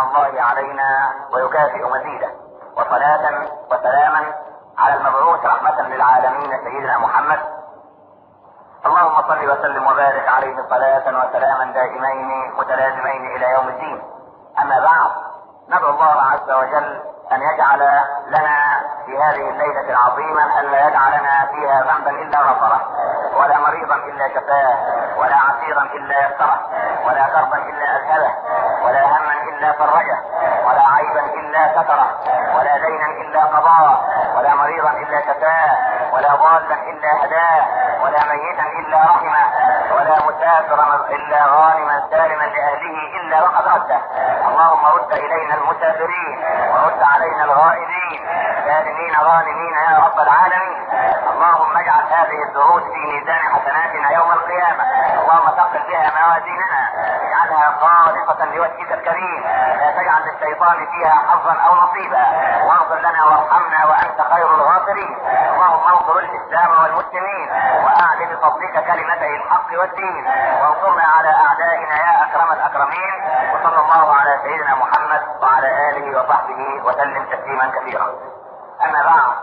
الله علينا ويكافئ مزيده وصلاة وسلاما على المبعوث رحمة للعالمين سيدنا محمد اللهم صل وسلم وبارك عليه صلاة وسلاما دائمين متلازمين الى يوم الدين اما بعد ندعو الله عز وجل ان يجعل لنا في هذه الليلة العظيمة ان لا يجعلنا فيها ذنبا الا غفره ولا مريضا الا شفاه ولا عسيرا الا يسره ولا كربا الا اذهبه ولا هما الا فرجه ولا عيبا الا ستره ولا دينا الا قضاه ولا مريضا الا شفاه ولا ضالا الا هداه ولا ميتا الا رحمه ولا مسافرا الا غانما سالما لاهله الا وقد رده اللهم رد الينا المسافرين ورد علينا الغائبين سالمين غانمين يا رب العالمين اللهم اجعل هذه الدروس في ميزان حسناتنا يوم القيامه اللهم ثقل بها موازيننا اجعلها خالصه لوجهك الكريم لا تجعل للشيطان فيها حظا او نصيبا واغفر لنا وارحمنا وانت خير الغافرين اللهم انصر الاسلام والمسلمين واعل بفضلك كلمتي الحق والدين وانصرنا على اعدائنا يا اكرم الاكرمين وصلى الله على سيدنا محمد وعلى اله وصحبه وسلم تسليما كثيرا اما بعد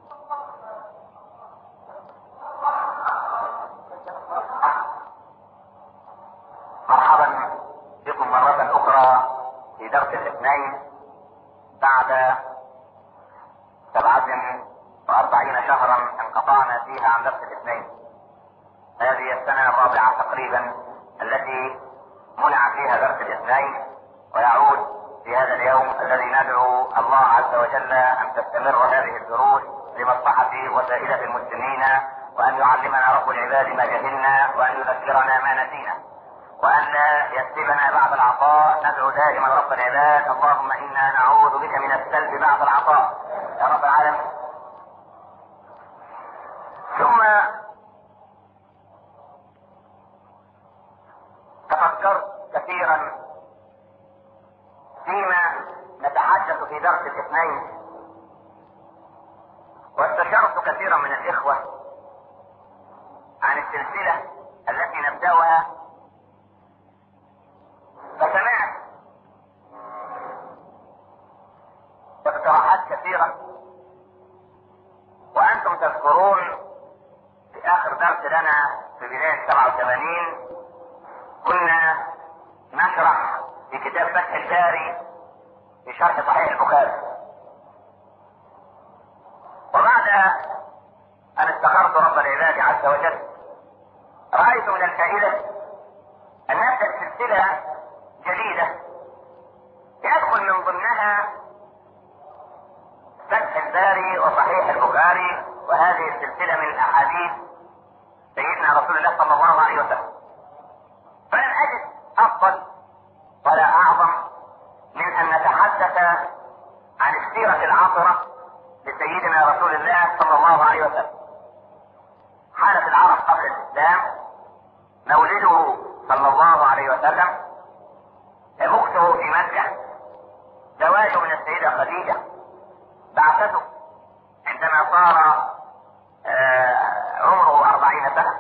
مرحبا بكم مرة أخرى في درس الاثنين بعد سبعة وأربعين شهرا انقطعنا فيها عن درس الاثنين هذه السنة الرابعة تقريبا التي منع فيها درس الاثنين ويعود في هذا اليوم الذي ندعو الله عز وجل أن تستمر هذه الدروس لمصلحة وسائلة المسلمين وأن يعلمنا رب العباد ما جهلنا وأن يذكرنا ما نسينا وأن لا يسلبنا بعد العطاء ندعو دائما رب العباد اللهم إنا نعوذ بك من السلب بعد العطاء يا رب العالمين ثم تفكرت كثيرا فيما نتحدث في درس الاثنين واستشرت كثيرا من الإخوة عن السلسلة التي نبدأها فسمعت اقتراحات كثيرة وأنتم تذكرون في آخر درس لنا في بداية 87 كنا نشرح في كتاب فتح الباري في شرح صحيح البخاري وبعد أن استخرت رب العباد عز وجل رأيت من الفائدة أن نبدأ سلسلة جديدة يدخل من ضمنها فتح الباري وصحيح البخاري وهذه السلسلة من الأحاديث سيدنا رسول الله صلى الله عليه وسلم فلن أجد أفضل ولا أعظم من أن نتحدث عن السيرة العاطرة لسيدنا رسول الله صلى الله عليه وسلم حالة العرب قبل الإسلام مولده صلى الله عليه وسلم مكثه في مكة زواجه من السيدة خديجة بعثته عندما صار آه عمره أربعين سنة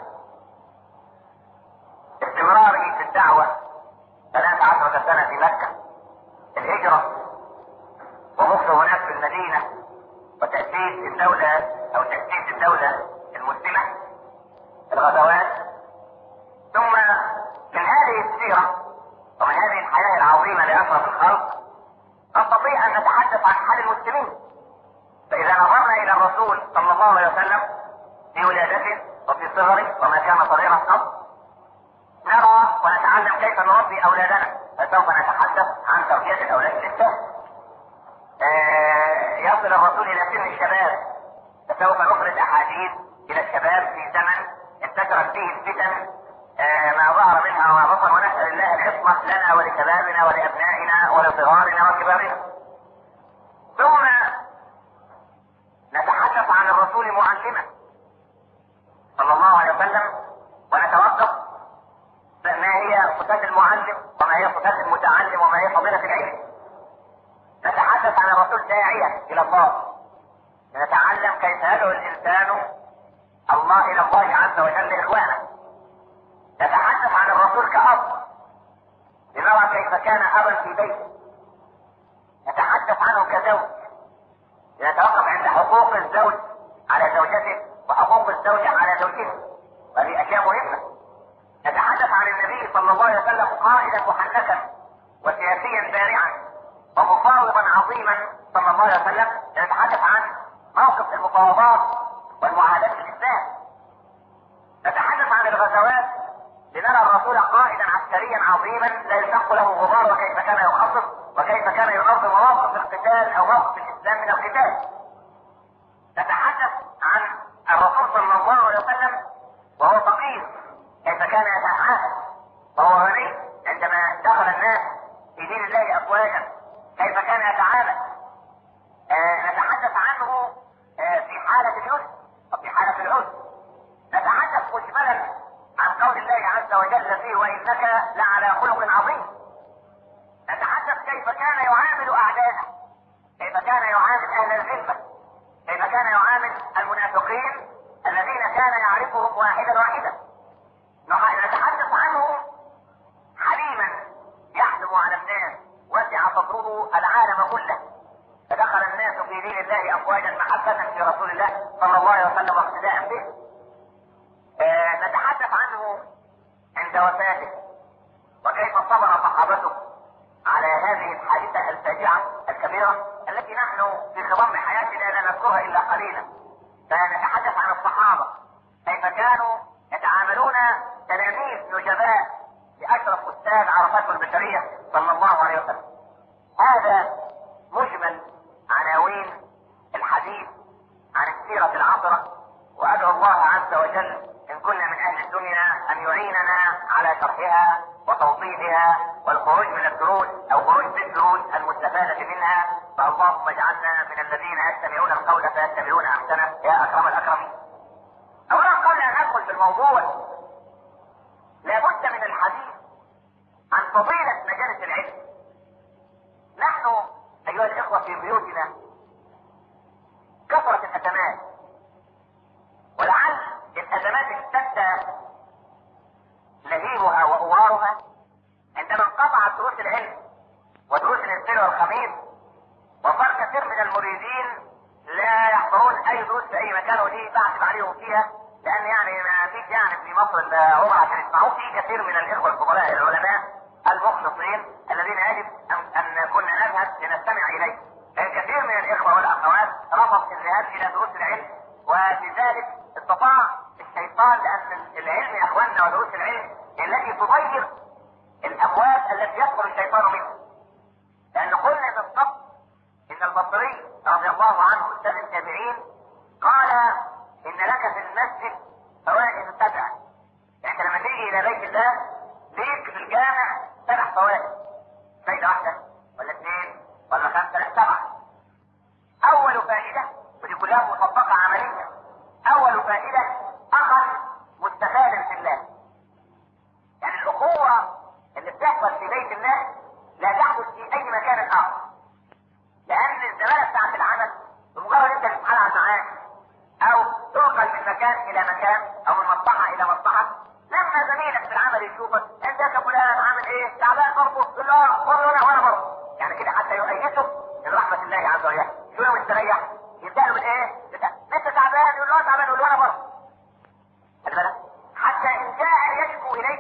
استمراره في الدعوة ثلاث عشرة سنة في مكة الهجرة ومكثه هناك في المدينة وتأسيس الدولة أو تأسيس الدولة المسلمة الغزوات ثم من هذه السيرة ومن هذه الحياة العظيمة لأشرف الخلق نستطيع أن نتحدث عن حال المسلمين فإذا نظرنا إلى الرسول صلى الله عليه وسلم في ولادته وفي صغره وما كان صغيرا قط نرى ونتعلم كيف نربي أولادنا فسوف نتحدث عن تربية الأولاد الإسلام آه يصل الرسول إلى سن الشباب فسوف نخرج أحاديث إلى الشباب في زمن انتشرت فيه الفتن آه ما ظهر منها وما بطن ونسأل الله العصمة لنا ولشبابنا ولأبنائنا ولصغارنا وكبارنا ثم نتحدث عن الرسول معلما صلى الله عليه وسلم ونتوقف ما هي صفات المعلم وما هي صفات المتعلم وما هي فضيلة العلم نتحدث عن الرسول داعية إلى الله نتعلم كيف يدعو الإنسان الله إلى الله عز وجل إخوانا نتحدث عن الرسول كأب لنرى كيف كان أبا في بيته عنه كزوج يتوقف عند حقوق الزوج على زوجته وحقوق الزوجة على زوجها وهذه أشياء مهمة نتحدث عن النبي صلى الله عليه وسلم قائدا محنكا وسياسيا بارعا ومفاوضا عظيما صلى الله عليه وسلم نتحدث عن موقف المفاوضات والمعاهدات في الإسلام نتحدث عن الغزوات لنرى الرسول قائدا عسكريا عظيما لا يشق له غبار وكيف كان يخطط وكيف كان ينظم موقف القتال او موقف الاسلام من القتال. نتحدث عن الرسول صلى الله عليه وسلم وهو فقير كيف كان يتعاهد وهو غني عندما دخل الناس في دين الله افواجا كيف كان يتعامل آه نتحدث عنه آه في حالة اليسر وفي حالة العسر نتحدث مجملا عن قول الله عز وجل فيه وانك لعلى خلق عظيم نتحدث كيف كان يعامل اعداءه كيف كان يعامل اهل الذمه كيف كان يعامل المنافقين الذين كان يعرفهم واحدا واحدا نتحدث عنه حليما يحلم على الناس وسع صدره العالم كله فدخل الناس في دين الله افواجا محبه في رسول الله صلى الله عليه وسلم واقتداء به آه نتحدث عنه عند وفاته وكيف صبر صحابته على هذه الحادثة الفاجعة الكبيرة التي نحن في خضم حياتنا لا نذكرها إلا قليلا فنتحدث عن الصحابة كيف كانوا يتعاملون تلاميذ نجباء لأشرف أستاذ عرفته البشرية صلى الله عليه وسلم هذا مجمل عناوين الحديث عن السيرة العطرة وأدعو الله عز وجل إن كنا من أهل الدنيا أن يعيننا على شرحها وتوضيحها والخروج من الدروس أو خروج بالدروس المستفادة منها فاللهم اجعلنا من الذين يستمعون القول فيتبعون أحسنه يا أكرم الأكرمين. أولا قبل أن أدخل في الموضوع لابد من الحديث عن فضيلة مجالس العلم. نحن أيها الإخوة في بيوتنا كثرت الأزمات ولعل الأزمات اشتد لهيبها وأوارها عندما انقطعت دروس العلم ودروس الاثنين والخميس وصار كثير من المريدين لا يحضرون أي دروس في أي مكان ودي بعتب عليهم فيها لأن يعني ما فيش يعني في مصر إلا هم عشان يسمعوه في كثير من الإخوة الفضلاء العلماء المخلصين الذين يجب أن كنا نذهب لنستمع إليه لأن كثير من الإخوة والأخوات رفض الذهاب إلى دروس العلم وفي ذلك استطاع الشيطان لان العلم يا اخواننا ودروس العلم التي تضيق الاموال التي يدخل الشيطان منها. لان قلنا من قبل ان البصري رضي الله عنه استاذ التابعين قال ان لك في المسجد فوائد سبع. يعني لما تيجي الى بيت الله ليك في الجامع سبع فوائد. فايده واحده ولا اثنين ولا خمسه لا سبعه. اول فائده ودي كلها مطبقه عمليا اول فائدة اخذ مستفادا في الله يعني الاخوة اللي بتحصل في بيت الله لا تحدث في اي مكان اخر لان الزمالة بتاعت العمل بمجرد انت تتحلع معاه او تنقل من مكان الى مكان او من مصلحة الى مصلحة لما زميلك في العمل يشوفك انت يا فلان عامل ايه تعبان برضه يقول له برضه وانا وانا برضه يعني كده حتى يؤيده من رحمة الله عز وجل شوية مستريح يبدأ له بالايه؟ انت تعبان يقول له تعبان يقول له انا برضه خلي بالك حتى ان جاء يشكو اليك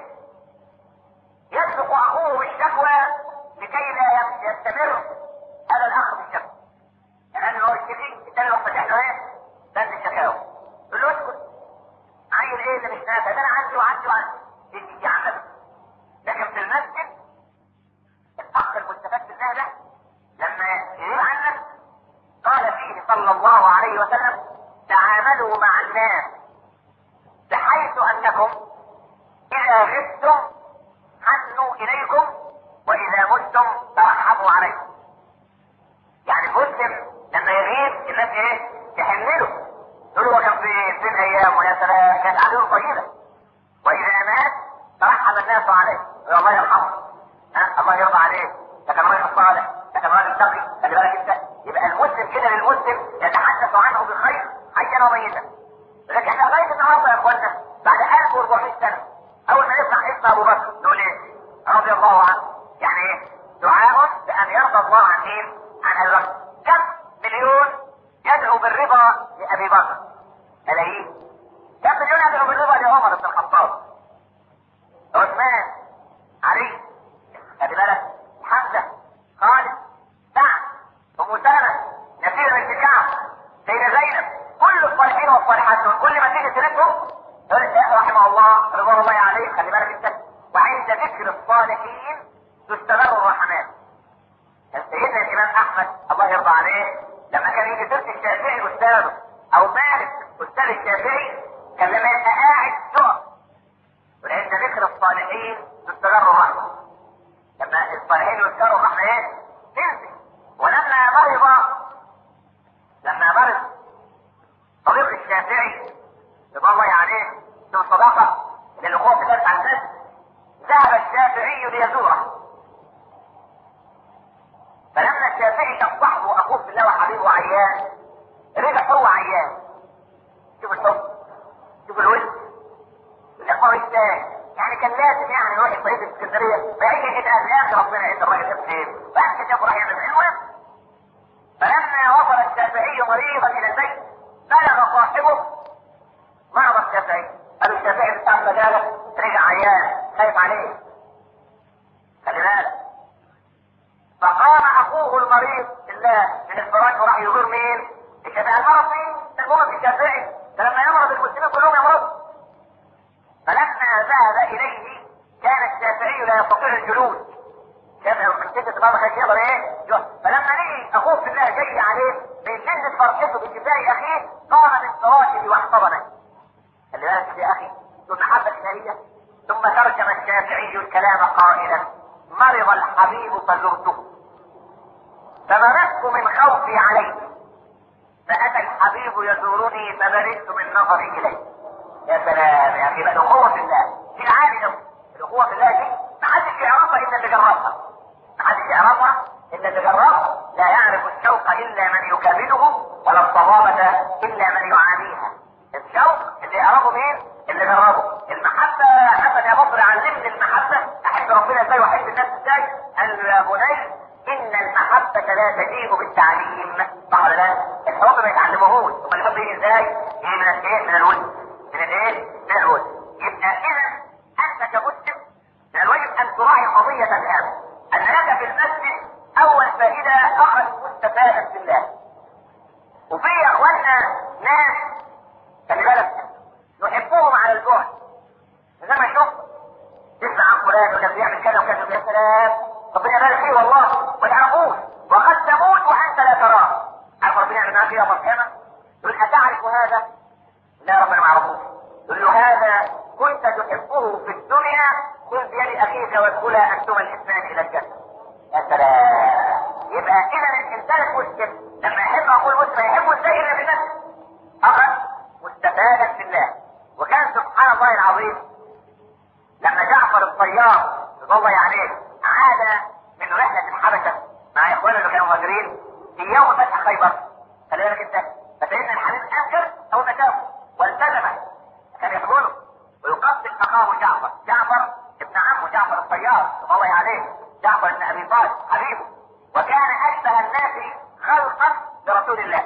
يسبق اخوه بالشكوى لكي لا يستمر هذا الاخ بالشكوى يعني هو يشتكي الثاني يروح فتح له ايه؟ بند الشكاوى يقول له اسكت عيل ايه اللي مش نافع ده انا عندي وعندي وعندي يجي يعمل لكن في المسجد الاخ المستفاد بالله ده لما يغيب عنك قال فيه صلى الله عليه وسلم تعاملوا مع الناس بحيث انكم اذا غبتم حنوا اليكم واذا متم ترحموا عليكم يعني المسلم لما يغيب الناس ايه تحمله تقول هو كان في فين ايام ويا سلام كانت عليهم طيبه واذا مات ترحم الناس عليه الله يرحمه ها الله يرضى عليه ده كان راجل صالح ده كان راجل تقي خلي بالك انت يبقى المسلم كده للمسلم يتحدث عنه بخير حيا وميتا لكن احنا لغايه النهارده يا اخوانا بعد 1400 سنه اول ما نسمع اسم ابو بكر نقول ايه؟ رضي الله عنه يعني ايه؟ دعاء بان يرضى الله عن مين؟ عن ابي بكر كم مليون يدعو بالرضا لابي بكر ملايين كم مليون يدعو بالرضا لعمر بن الخطاب عثمان علي خلي بالك حمزه خالد سعد ام سلمه نسير بن كعب سيدة زينب كل الصالحين والصالحات دول كل ما تيجي سيرتهم يقول الشيخ رحمه الله رضوان الله عليه خلي بالك انت وعند ذكر الصالحين تستمر الرحمات كان سيدنا الامام احمد الله يرضى عليه لما كان يجي سيره الشافعي استاذه او مالك استاذ الشافعي كان لما يبقى قاعد يقف وعند ذكر الصالحين تستمر الرحمه لما الصالحين يذكروا الرحمه ايه؟ تنزل ولما مرض لما مرض صديق الشافعي رضا الله عليه من الصداقه للاخوه في درس عن الناس ذهب الشافعي ليزوره فلما الشافعي كان صاحبه اخوه في الله وحبيبه عيان رجع هو عيان شوف الحب شوف الود الاخبار الثاني يعني كان لازم يعني نروح الصعيد الاسكندريه فيجي كده قال يا اخي ربنا يعز الراجل ده فين؟ بس شافه راح يعمل المهم فلما وصل الشافعي مريضا الى البيت بلغ صاحبه مرض الشافعي قالوا الشافعي بتاع المجاله رجع عيان خايف عليه خلي بالك فقام اخوه المريض بالله من الفراش وراح يزور مين؟ الشافعي المرض مين؟ المرض الشافعي ده لما يمرض المسلمين كلهم يمرضوا فلما ذهب اليه كان الشافعي لا يستطيع الجلوس شافعي من شدة ما كانش يقدر ايه؟ يقف. فلما لقي اخوه في الله جاي عليه من شدة فرحته بشفاء اخيه قام بالصلاة واحتضنه. خلي بالك يا اخي ثم محبة الهية ثم ترجم الشافعي الكلام قائلا مرض الحبيب فزرته فمرضت من خوفي عليه فاتى الحبيب يزورني فبرئت من نظري اليه يا سلام يا اخي بقى الاخوه في الله دي العالي ده الاخوه في الله دي ما حدش يعرفها الا اللي جربها ما حدش يعرفها الا اللي جربها لا يعرف الشوق الا من يكابده ولا الصغابه الا من يعانيها الشوق اللي يعرفه مين اللي جربه المحبه حسن يا بصري علمني المحبه احب ربنا ازاي واحب الناس ازاي قال له يا بني ان المحبه لا تجيء بالتعليم صح ولا لا؟ الحب ما يتعلموهوش امال الحب يجي ازاي؟ يجي من الايه؟ من الود من الايه؟ من الود يبقى اذا انت كمسلم من الواجب ان تراعي قضيه الان ان لك في المسجد اول فائده اخذ مستفادا في الله وفي يا اخوانا ناس خلي بالك نحبهم على البعد زي ما شوف تسمع عن فلان وكان بيعمل كذا وكذا يا سلام ربنا يبارك فيه والله ما تعرفوش وقد تموت وانت لا تراه عارف ربنا يعمل معاك ايه يوم القيامه؟ يقول اتعرف هذا؟ لا ربنا ما يعرفوش يقول له هذا كنت تحبه في الدنيا كن بيد اخيك وادخلا انتما الاثنان الى الجنه يا سلام يبقى اذا الانسان المسلم لما يحب اقول مسلم يحبه ازاي الا بالنفس اخذ مستفادا في الله وكان سبحان الله العظيم لما جعفر الطيار رضي الله عليه عاد من رحله الحبشه مع اخوانه اللي كانوا مهاجرين في يوم فتح خيبر خلي بالك انت فسيدنا الحبيب انكر اول ما شافه والتزم كان يحضنه ويقبل اخاه جعفر جعفر ابن عمه جعفر الطيار رضي الله عليه جعفر بن ابي طالب حبيبه وكان اشبه الناس خلقا برسول الله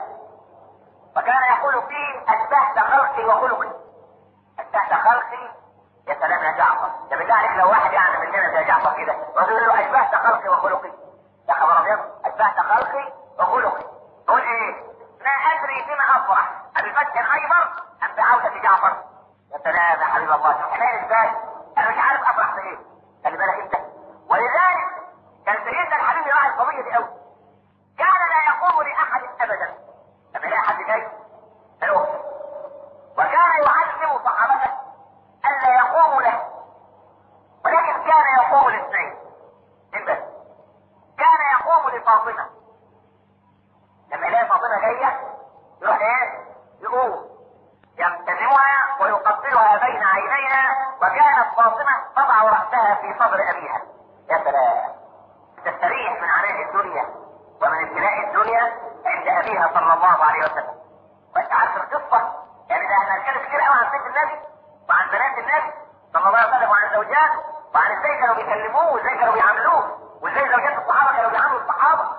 وكان يقول فيه اشبهت خلقي وخلقي اشبهت خلقي يا سلام يا جعفر ده بالله عليك لو واحد يعني مننا زي جعفر كده ويقول له اشبهت خلقي وخلقي يا خبر ابيض اشبهت خلقي وخلقي تقول ايه؟ ما ادري بما افرح بفتح خيبر ام بعودة جعفر يا سلام يا حبيب الله حنين ازاي؟ انا مش عارف افرح بايه خلي بالك انت ولذلك كان سيدنا الحبيب راعي القضيه دي قوي كان لا يقوم لاحد ابدا لما يلاقي حد جاي فيقف وكان يعلم صحابته الا يقوموا له ولكن كان يقوم لاثنين بس كان يقوم لفاطمه لما يلاقي فاطمه جايه يروح ايه؟ يقوم يبتسمها ويقبلها بين عينيها وكانت فاطمه تضع راسها في صدر ابيها يا سلام تستريح من عناء الدنيا ومن ابتلاء الدنيا عند ابيها صلى الله عليه وسلم وانت عارف القصه يعني ده احنا هنتكلم كتير قوي عن بيت النبي وعن بنات النبي صلى الله عليه وسلم وعن زوجاته وعن ازاي كانوا بيكلموه وازاي كانوا بيعاملوه وازاي زوجات الصحابه كانوا بيعاملوا الصحابه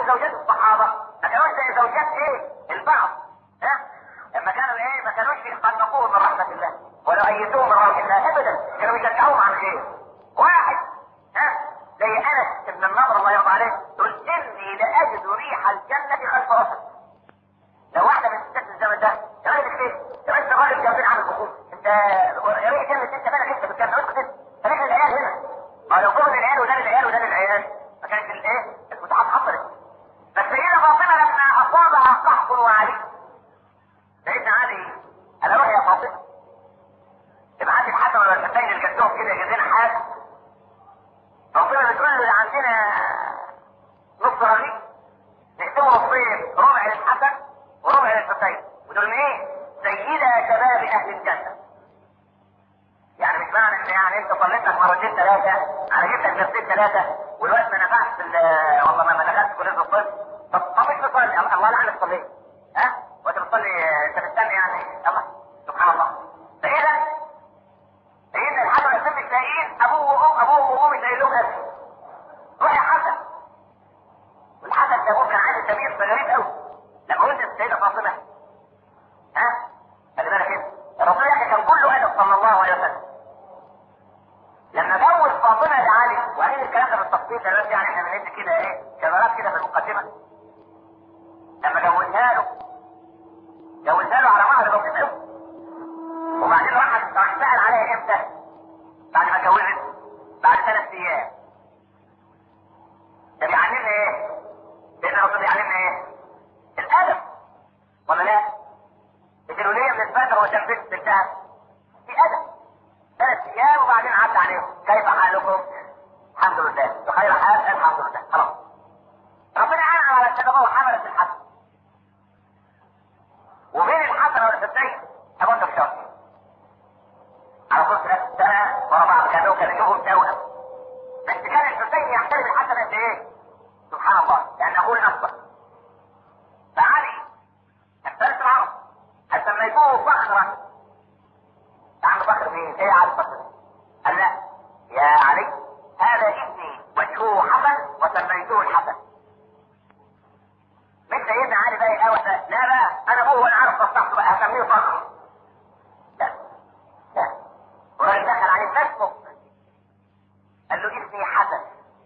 زوجات الصحابه ما كانوش زي زوجات ايه البعض ها لما كانوا ايه ما كانوش يخنقوهم من رحمه الله ولا ايتوهم من روح الله ابدا كانوا يشجعوهم على الخير واحد ها زي انس بن النضر الله يرضى عليه يقول اني لاجد ريح الجنه خلف راسك لو واحده من ستات الزمن ده يا راجل فين؟ يا راجل الراجل جنبنا عامل حقوق انت ريح جنه انت بالك انت بالكلام ده اسكت فلك العيال هنا ما لو قبل العيال وده للعيال وده للعيال ما كانت الايه؟ المتعات حصلت بس سيدنا فاطمه لما اصابها قحط وعلي سيدنا علي انا روح يا فاطمه ابعتي الحسن ولا الحسين اللي جدهم كده يجدنا حاجه فاطمه بتقول له عندنا نص رغيف نقسمه نصين ربع للحسن وربع للحسين ودول ايه؟ سيدة شباب اهل الجنه يعني مش معنى ان يعني انت صليت لك مرتين ثلاثه انا جبت لك مرتين ثلاثه والوقت ما نفعش في ال- والله ما ما دخلت كليه الطب طب طب مش بتصلي الله لعنك صليت ها وانت بتصلي انت مستني يعني الله سبحان الله فاذا سيدنا الحسن والحسين مش لاقيين ابوه وام ابوه وامه مش لاقيين لهم اكل روح يا حسن والحسن ده ابوه كان عايز كبير فغريب قوي لما ولدت السيده فاطمه ها خلي بالك انت الرسول يعني كان كله ادب صلى الله عليه وسلم لما جوز فاطمه لعلي وقال الكلام ده بالتفصيل دلوقتي يعني احنا بندي كده ايه شغلات كده في المقدمه لما جوزها له جوزها له على مهر بسيط قوي وبعدين راح راح سال عليها امتى؟ بعد ما اتجوزت بعد ثلاث ايام ده بيعلمنا ايه؟ سيدنا الرسول بيعلمنا ايه؟ الادب ولا لا؟ الجنونية من الفجر وشفت بنتها في ادب ثلاث ايام وبعدين عدى عليهم كيف حالكم؟ الحمد لله بخير حال الحمد لله خلاص ربنا عان على الشجره وحملت الحسن وبين الحسن والحسين ابو انت الشر على طول ثلاث سنة ورا بعض كانوا كانوا يشوفوا توأم بس كان الحسين يحترم الحسن قد ايه؟ سبحان الله لان اقول اكبر فعلي اختلف العرب هل سميتوه فخرا تعمل فخر مين؟ ايه علي فخر؟ قال لا يا علي هذا ابني وجهه حسن وسميته الحسن مش سيدنا علي بقى الاول ده لا بقى انا ابوه وانا عارف مصلحته بقى هسميه فخر لا لا وراجل دخل عليه فاسمك قال له اسمي حسن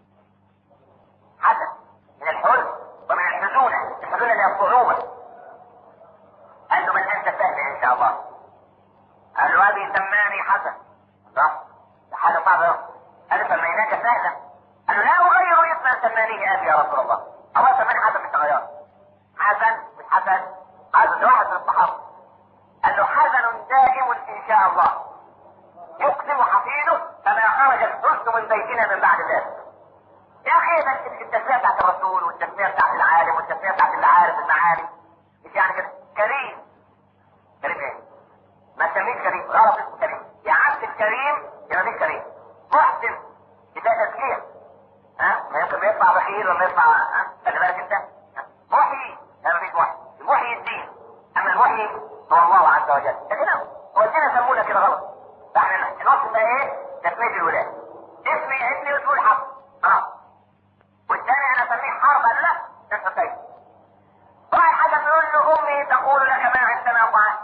حسن من الحزن ومن الحزونة الحزونة اللي هي الصعوبة قال له من انت سهل ان شاء الله قال له ابي سماني حسن صح ده حاجه صعبه قوي قال له سميناك سهلا قال له لا اغير اسما سمانيه ابي يا رسول الله الله سماني حسن مش تغير حسن مش حسن هذا ده واحد من الصحابه قال له حسن دائم ان شاء الله يقسم حفيده فما خرج الثلث من بيتنا من بعد ذلك يا اخي بس التسميه بتاعت الرسول والتسميه بتاعت العالم والتسميه بتاعت اللي عارف المعاني مش يعني كده كريم كريم ايه؟ ما تسميش كريم غلط اسمه كريم يا عبد الكريم يبقى مش كريم محسن يبقى تزكيه ها ما يمكن يطلع بخيل ولا يطلع ها خلي بالك انت ها؟ محيي لا مفيش محيي محيي الدين اما المحيي هو الله عز وجل لكن هو الدين سمونا كده غلط فاحنا الوصف ده ايه؟ تسميه الولاده اسمي اسمي وتقول حرف خلاص والثاني انا اسميه حرف قال لا ده الحسين راح حاجه تقول له امي تقول لك ما عندنا طعام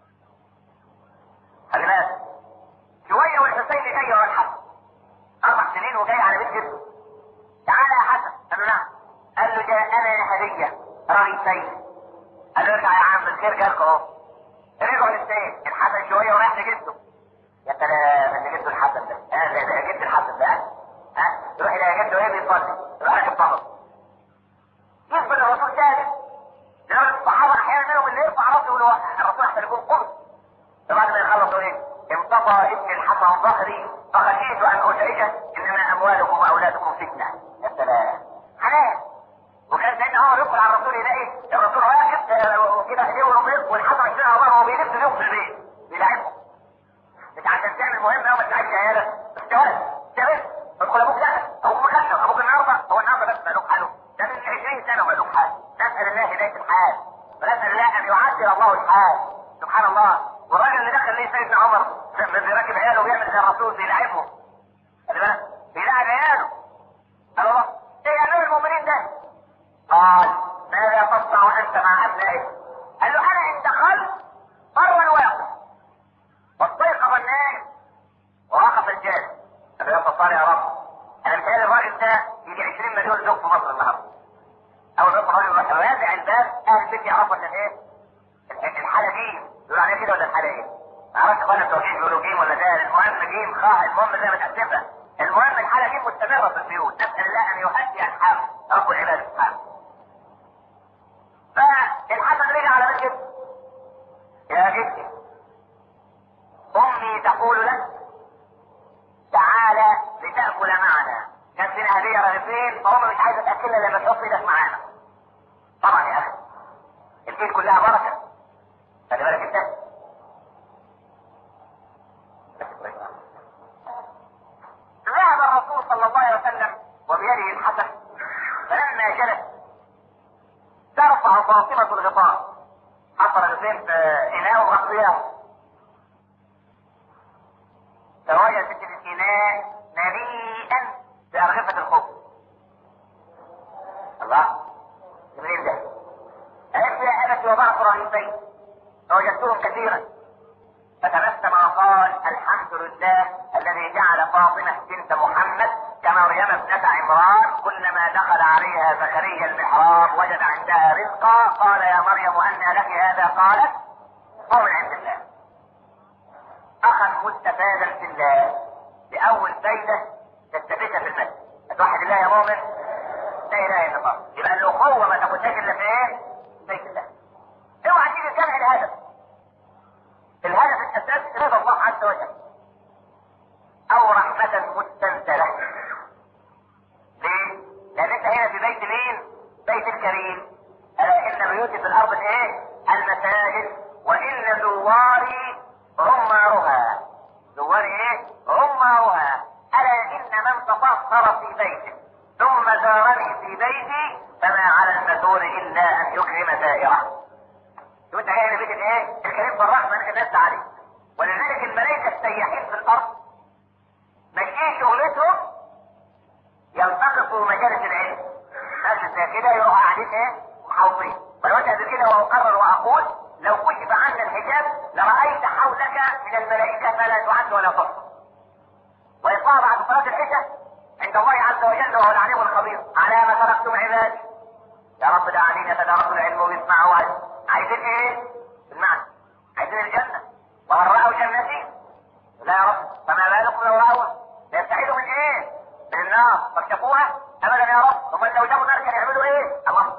خلي بالك شويه والحسين جاي ورا الحسن اربع سنين وجاي على بيت جده تعالى يا حسن قال له نعم قال له جاءنا هديه رغيفين قال له ارجع يا عم الخير جالك اهو رجعوا الاثنين الحسن شويه ورايح لجده يا سلام اللي جده الحسن ده اه ده ده جد الحسن ده ها يروح الى جده ايه بيصلي يروح راكب طهر يقبل الرسول جالس لدرجه الصحابه احيانا منهم اللي يرفع راسه يقول هو الرسول احسن يكون قم فبعد ما يخلصوا ايه انطفى ابن الحسن ظهري فخشيت ان ازعجه انما اموالكم واولادكم فتنه يا سلام حلال وكان سيدنا عمر يدخل على الرسول يلاقي الرسول راكب آه، وكده ايديه ورميه والحسن عشان على ظهره وبيلف بيهم في البيت بيلعبهم مش عشان تعمل مهمه وما تلعبش عيالك بس جواز جواز ادخل ابوك لا ابوك مكشف ابوك النهارده هو النهارده بس مالوك حاله ده من 20 سنه ومالوك حال نسال الله هدايه الحال ونسال الله ان يعدل الله الحال سبحان الله والراجل اللي دخل ليه سيدنا عمر لما بيراكب عياله ويعمل زي الرسول بيلعبهم خلي بالك بيلعب عياله قال الله ايه يا امير المؤمنين ده قال ماذا تصنع انت مع ابنائك؟ قال له انا ان دخلت مر الواقع واستيقظ النائم ووقف الجاهل قال له يا يا رب انا متهيألي الراجل ده يجي 20 مليون زوج في مصر النهارده اول ما الراجل يروح رازع الباب اهل البيت يعرفوا ان ايه؟ الحاله جيم يقولوا عليها كده ولا الحاله ايه؟ ما اعرفش اخوان التوحيد بيقولوا جيم ولا ده المهم جيم خاء المهم زي ما تحسبها المهم الحاله جيم مستمره في البيوت نسال الله ان يهدي الحال رب العباد سبحانه فالحسن رجع على بيت جده يا جدي امي تقول لك تعالى لتاكل معنا كان فينا هديه رغيفين فامي مش عايزه تاكلنا لما تحط ايدك معانا طبعا يا اخي البيت كلها بركه خلي بالك انت ذهب الرسول صلى الله عليه وسلم وبيده الحسن فلما جلس ترفع فاطمة الغطاء حط رغيفين في إناء وغطياه فوجدت الإناء مليئا بأرغفة الخبز الله جميل ده قالت يا أبت وضعت رغيفين فوجدتهم كثيرا فتبسم وقال الحمد لله الذي جعل فاطمة بنت محمد كمريم ابنة عمران كلما دخل عليها زكريا المحراب وجد عندها رزقا قال يا مريم أن لك هذا قالت هو من عند الله أخا مستفادا في الله لأول فايدة تستفيدها في المسجد توحد الله يا مؤمن لا إله إلا الله يبقى الأخوة ما تاخدهاش إلا في إيه؟ بيت الله اوعى تيجي تجمع الهدف الهدف الاساسي رضا الله عز وجل او رحمة مستنزلة ليه؟ لان انت هنا في بيت مين؟ بيت الكريم الا ان بيوتي في الارض ايه؟ المساجد وان زواري رمارها زواري ايه؟ رمارها الا ان من تفطر في بيته ثم زارني في بيتي فما على المسؤول الا ان يكرم زائره وانت جاي لبيت الايه؟ الكريم بالرحمه انك نزل عليه ولذلك الملائكه السياحين في الارض ماشيين شغلتهم يلتقطوا مجالس العلم ناس زي كده يروحوا قاعدين ايه؟ محاوطين ولو انت قبل كده واقرر واقول لو كشف عنا الحجاب لرايت حولك من الملائكه ما لا تعد ولا تحصى ويطلع بعد صلاه العشاء عند الله عز وجل وهو العليم الخبير على ما تركتم عبادي يا رب ده علينا يتدارسوا العلم ويسمعوا عايزين ايه؟ المعنى عايزين الجنة وهل رأوا جنتي؟ لا يا رب فما بالكم لو رأوا يستعيدوا من ايه؟ من النار فاكتفوها ابدا يا رب هم لو جابوا نار كانوا يعملوا ايه؟ الله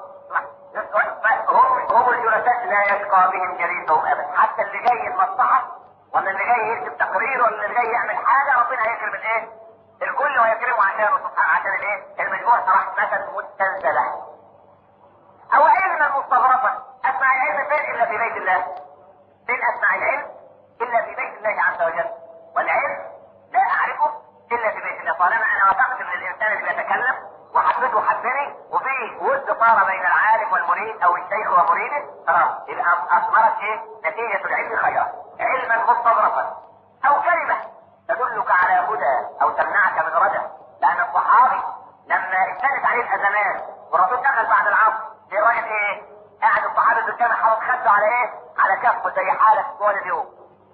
هم هم الجلساء لا يشقى بهم جليسهم ابدا حتى اللي جاي المصلحة ولا اللي جاي يكتب تقرير ولا اللي جاي يعمل حاجة ربنا هيكرم الايه؟ الكل ويكرمه عشانه سبحانه عشان الايه؟ المجموعة رحمة مستنزلة او علما مستغرقا اسمع العلم فين الا في بيت الله فين اسمع العلم الا في بيت الله عز وجل والعلم لا اعرفه الا في بيت الله طالما انا وثقت من الانسان اللي بيتكلم وحبيته حبني وفي ود صار بين العالم والمريد او الشيخ ومريده خلاص يبقى اثمرت ايه نتيجه العلم خيرا علما مستغرقا او كلمه تدلك على هدى او تمنعك من ردى لان الصحابي لما اشتدت عليه الازمات والرسول دخل بعد العصر في رايك ايه؟ قاعد الصحابه بالجامع حاطط خده على ايه؟ على كفه زي حالك طول اليوم.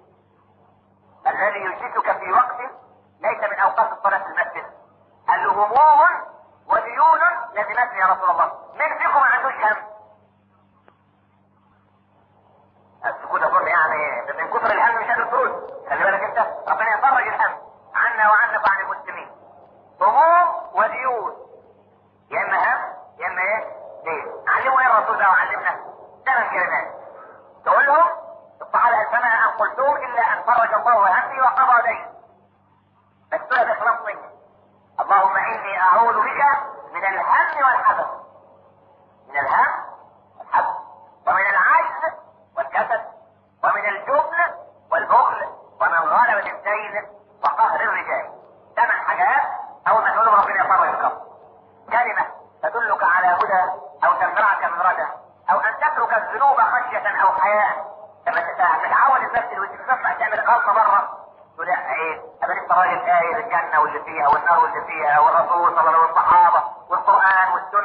الذي يجلسك في وقت ليس من اوقات الصلاه في المسجد. قال له هموم وديون لزمتني يا رسول الله. من فيكم ما عندوش هم؟ السكوت اظن يعني من كثر الهم مش قادر ترد. خلي بالك انت ربنا يفرج الهم عنا وعنك وعن المسلمين. هموم وديون. يا اما هم يا اما ايه؟ ليه؟ علموا ايه الرسول ده وعلمنا؟ ثمان كلمات. تقول لهم الصحابه قال فما ان قلتم الا ان فرج الله همي وقضى ديني. بس دول باخلاص مني. اللهم اني اعوذ بك من الهم والحزن. من الهم والحزن ومن العجز والكسل ومن الجبن والبخل ومن غلبة الدين وقهر الرجال. ثمان حاجات اول ما تقولهم ربنا يفرج الكرب. كلمة تدلك على هدى او تمنعك من ردى او ان تترك الذنوب خشية او حياء لما تتعود النفس وتطلع تعمل غلطة مرة تقول لا ايه انا لسه راجل قايل الجنة واللي فيها والنار واللي فيها والرسول صلى الله عليه وسلم والصحابة والقرآن والسنة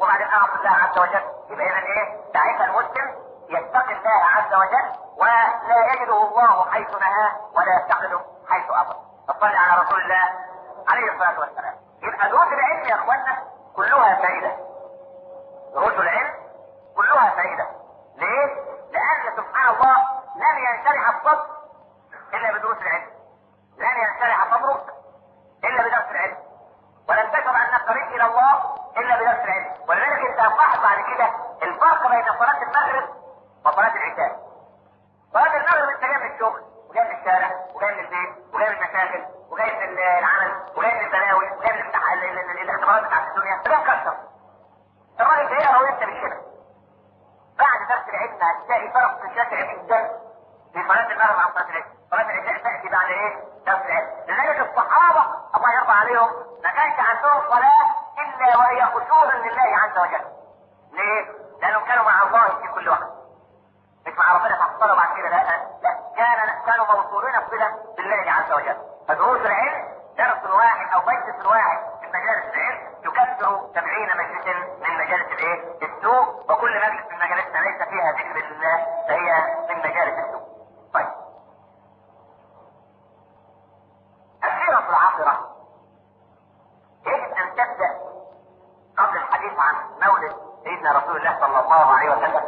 وبعدين اعصي الله عز وجل يبقى اذا ايه؟ ساعتها المسلم يتقي الله عز وجل ولا يجده الله حيث نهاه ولا يفتقده حيث امر. فصلي على رسول الله عليه الصلاه والسلام. يبقى دروس العلم يا اخوانا كلها فائده. دروس العلم كلها فائده. ليه؟ لان سبحان الله لن ينشرح الصدر الا بدروس العلم. لن ينشرح صدرك الا بدرس العلم. ولن تشعر ان الطريق الى الله الا بدرس العلم. ولذلك انت هتلاحظ بعد كده الفرق بين صلاه المغرب وصلاه العشاء. صلاه المغرب انت جاي من الشغل وجاي من الشارع وجاي من البيت وجاي من المشاغل وجاي من العمل وجاي من البلاوي وجاي من الامتح- ال- ال- ال- الاختبارات بتاعت الدنيا ده مكسر الراجل بيقرا وانت مش كده بعد درس العلم هتلاقي فرق شاسع جدا في صلاه المغرب عن صلاه العشاء صلاه العشاء تاتي بعد ايه؟ درس العلم لذلك الصحابه الله يرضى عليهم ما كانش عندهم صلاه الا وهي خشوع لله عز وجل ليه؟ لانهم كانوا مع الله في كل وقت مش مع ربنا تحصلوا بعد كده لا لا كان كانوا موصولين بصله بالله عز وجل فدروس العلم درس واحد او مجلس واحد من مجالس العلم يكثر سبعين مجلس من مجالس الايه؟ السوء وكل مجلس من مجالسنا ليس فيها ذكر الله فهي من مجالس السوء. طيب. السيرة العاطرة يجب ان تبدا قبل الحديث عن مولد سيدنا رسول الله صلى الله عليه وسلم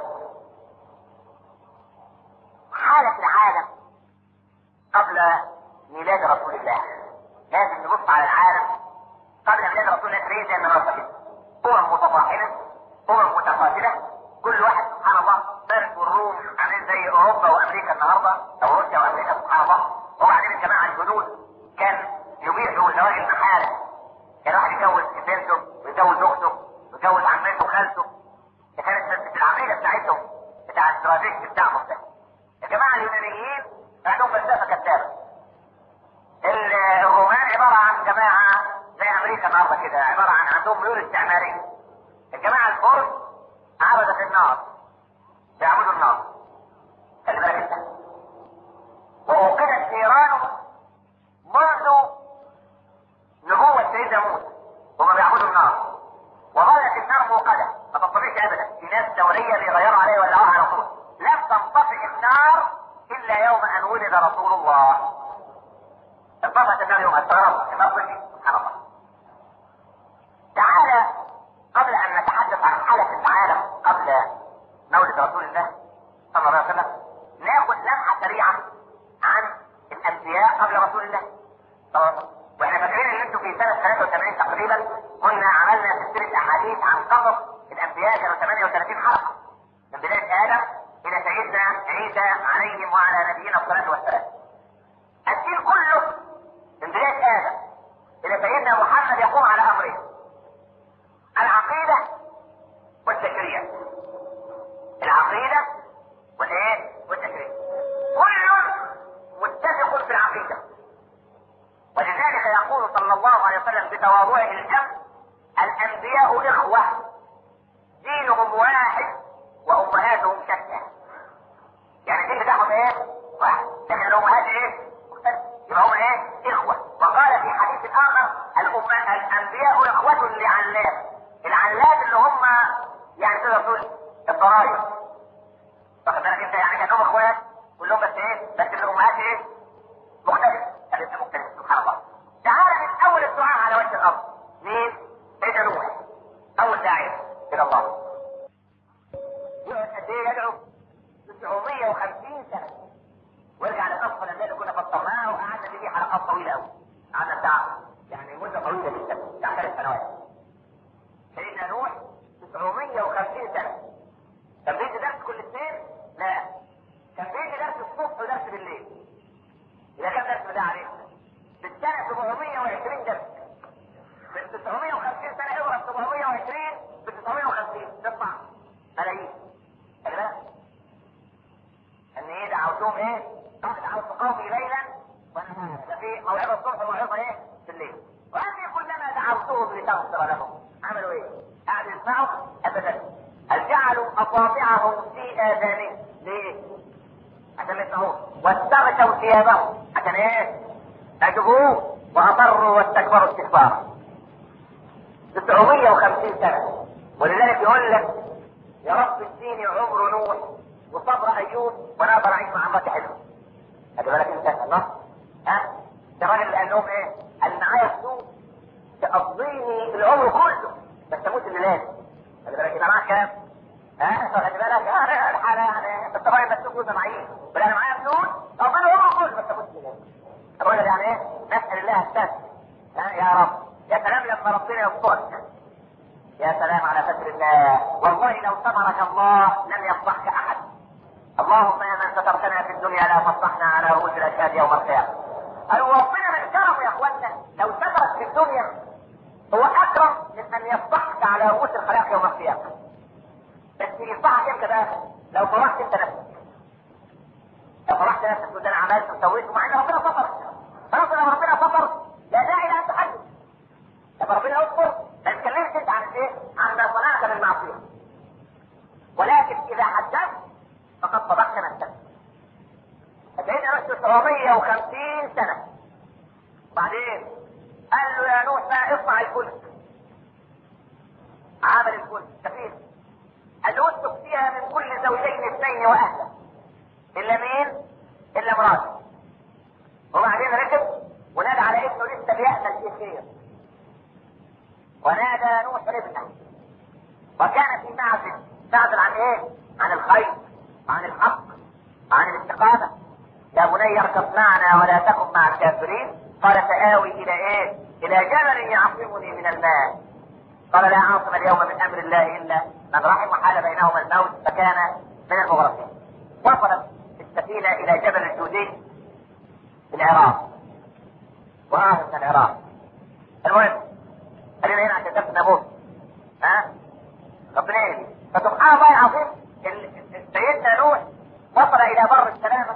حالة العالم قبل ميلاد رسول الله لازم نبص على العالم قبل ميلاد رسول الله تريد ان نرتب امم متطاحنة امم متقاتلة كل واحد سبحان الله فارس والروم عاملين زي اوروبا وامريكا النهارده او روسيا وامريكا سبحان الله وبعدين الجماعه الجنود كان يبيحوا زواج المحارم كان واحد يتجوز بنته ويتجوز اخته ويتجوز عمته وخالته ده كانت العقيده بتاعتهم بتاع الاستراتيجي بتاعهم ده الجماعه اليونانيين عندهم فلسفه كذابه ال- الرومان عباره عن جماعه زي امريكا النهارده كده عباره عن عندهم ميول استعماريه الجماعه الفرس عبدت النار بيعبدوا النار خلي بالك انت واوقدت نيران منذ نبوة سيدنا موسى هما بيعبدوا النار وظلت النار موقدة ما تنطفئش ابدا في ناس دورية بيغيروا عليها ويولعوها على طول لم تنطفئ النار الا يوم ان ولد رسول الله انطفأت النار يوم استغربت النار طفئت سبحان الله تعالى قبل ان نتحدث عن حالة العالم قبل مولد رسول الله صلى الله عليه وسلم ناخذ لمحة سريعة عن الانبياء قبل رسول الله صلى الله عليه وسلم واحنا فاكرين ان انتم في سنة 83 تقريبا كنا عملنا سلسلة احاديث عن قصص الانبياء كانوا 38 حلقة من بداية ادم الى سيدنا عيسى عليهم وعلى نبينا الصلاة والسلام الدين كله من بداية ادم الى سيدنا محمد يقوم على امرين العقيدة والتشريع العقيدة والايه والتشريع كل متفق في العقيدة ولذلك يقول صلى الله عليه وسلم بتواضعه الجم الانبياء اخوة دينهم واحد وامهاتهم شتى يعني الدين بتاعهم ايه واحد لكن الامهات ايه مختلفة يبقى هم ايه اخوة وقال في حديث اخر الأم... الانبياء اخوة لعلات العلات اللي هم يعني تقدر تقول الضرايب واخد بالك انت يعني كانهم اخوات كلهم بس ايه بس الامهات ايه مختلف الاسم مختلف سبحان الله تعالى من اول الدعاء على وجه الارض مين سيدنا نوح اول داعية الى الله يقعد قد ايه يدعو 950 سنة وارجع للقصة اللي كنا فطرناها وقعدنا فيه حلقات طويلة قوي قعدنا بتاع يعني مدة طويلة جدا بتاع ثلاث سنوات سيدنا نوح 950 سنة كان بيدي درس كل اثنين؟ لا كان بيدي درس الصبح ودرس بالليل إذا كان درس ده عليه في السنة 720 درس من 950 سنة اضرب 720 ب 950 تطلع ملايين خلي بالك ان ايه دعوتهم ايه؟ دعوت قومي ليلا ونهارا ده في موعظة الصبح وموعظة ايه؟ بالليل واني كلما دعوتهم لتغفر لهم عملوا ايه؟ قعدوا يسمعوا ابدا هل جعلوا اصابعهم في اذانهم ليه؟ عشان يسمعوه واستغشوا ثيابهم عشان ايه؟ عجبوه واصروا واستكبروا استكبارا 950 سنة ولذلك يقول لك يا رب اديني عمر نوح وصبر ايوب وانا اقدر اعيش مع مراتي حلو خلي بالك انت الله ها ده راجل قال لهم ايه؟ قال معايا فلوس تقضيني العمر كله بس اموت اللي لازم خلي بالك يبقى معاك كام؟ ها خلي بالك يعني الحاله يعني بس طبعا بس فلوس معيش ولا انا معايا فلوس تقضي العمر كله بس اموت اللي لازم الراجل يعني ايه؟ نسال الله الستر ها يا رب يا سلام لما ربنا يسترك يا سلام على ستر الله والله لو سترك الله لم يفضحك احد اللهم يا من سترتنا في الدنيا لا تفضحنا على رؤوس الاشهاد يوم القيامه قالوا ربنا من كرمه يا اخوانا لو سترك في الدنيا هو اكرم من ان يفضحك على رؤوس الخلائق يوم القيامه بس يفضحك امتى بقى؟ لو فرحت انت نفسك لو فرحت نفسك وده انا عملت وسويت ومع ان ربنا ستر خلاص لما ربنا ستر لا داعي لان تحدث لما ربنا يذكر ما تتكلمش انت عن ايه؟ عن ما صنعت من معصيه. ولكن اذا حدثت فقد صدقت نفسك. سيدنا نفسه 750 سنه. وبعدين قال له يا نوح بقى اصنع الفلك. عمل الفلك سفينه. قال له اسلك فيها من كل زوجين اثنين واهلا. الا مين؟ الا مراته. وبعدين ركب ونادى على ابنه لسه بيأمل في خير. ونادى نوح ابنه وكان في معزل معزل عن ايه؟ عن الخير وعن الحق وعن الاستقامة يا بني اركب معنا ولا تكن مع الكافرين قال سآوي إلى إيه؟ إلى جبل يعصمني من الماء قال لا عاصم اليوم من أمر الله إلا من رحم وحال بينهما الموت فكان من المغرقين وصلت السفينة إلى جبل الجودي في العراق وآه من العراق المهم خلينا هنا عشان درس نابوت ها ربنا يهدي فسبحان الله العظيم سيدنا نوح وصل الى بر السلامه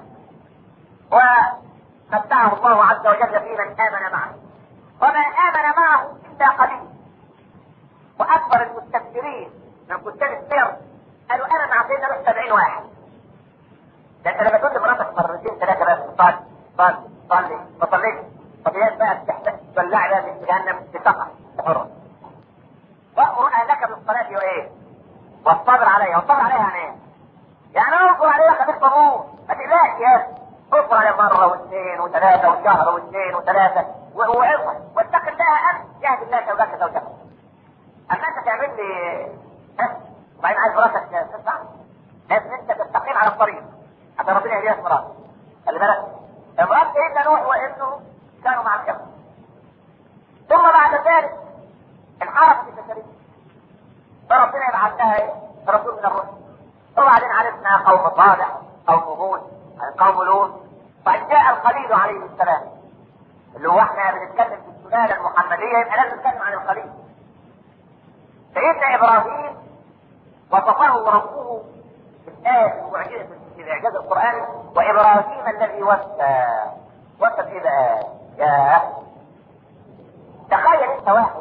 ومتعه الله عز وجل في من امن معه وما امن معه الا قليل واكبر المستكبرين من كتاب السير قالوا انا مع سيدنا نوح 70 واحد ده انت لما تقول لمراتك مرتين ثلاثه بس صلي صلي صلي ما صليتش طب بقى بتحتاج تولع بقى في جهنم تسقط حرة وأمر أهلك بالصلاة وإيه؟ والصبر عليها، والصبر عليها يعني إيه؟ يعني اصبر عليها خليك صبور، ما تقلقش يا أخي، اصبر عليها مرة واثنين وثلاثة وشهر واثنين وثلاثة وعظة، واتق الله أنت يهدي الله شوكك زوجك. أما أنت تعمل لي ها؟ وبعدين عايز مراتك تسمع؟ لازم أنت تستقيم على الطريق حتى ربنا يهديك مراتك. خلي بالك امرأة سيدنا نوح وابنه كانوا مع الكفر. ثم بعد ذلك انحرف في سفريه فربنا يبعث لها ايه؟ رسول من الرسل وبعدين عرفنا قوم صالح قوم هود قوم لوط بعد جاء الخليل عليه السلام اللي هو احنا بنتكلم في السلاله المحمديه يبقى لازم نتكلم عن الخليل سيدنا ابراهيم وصفه ربه في الايه المعجزه في الاعجاز القراني وابراهيم الذي وفى وفى في بقى يا تخيل انت واحد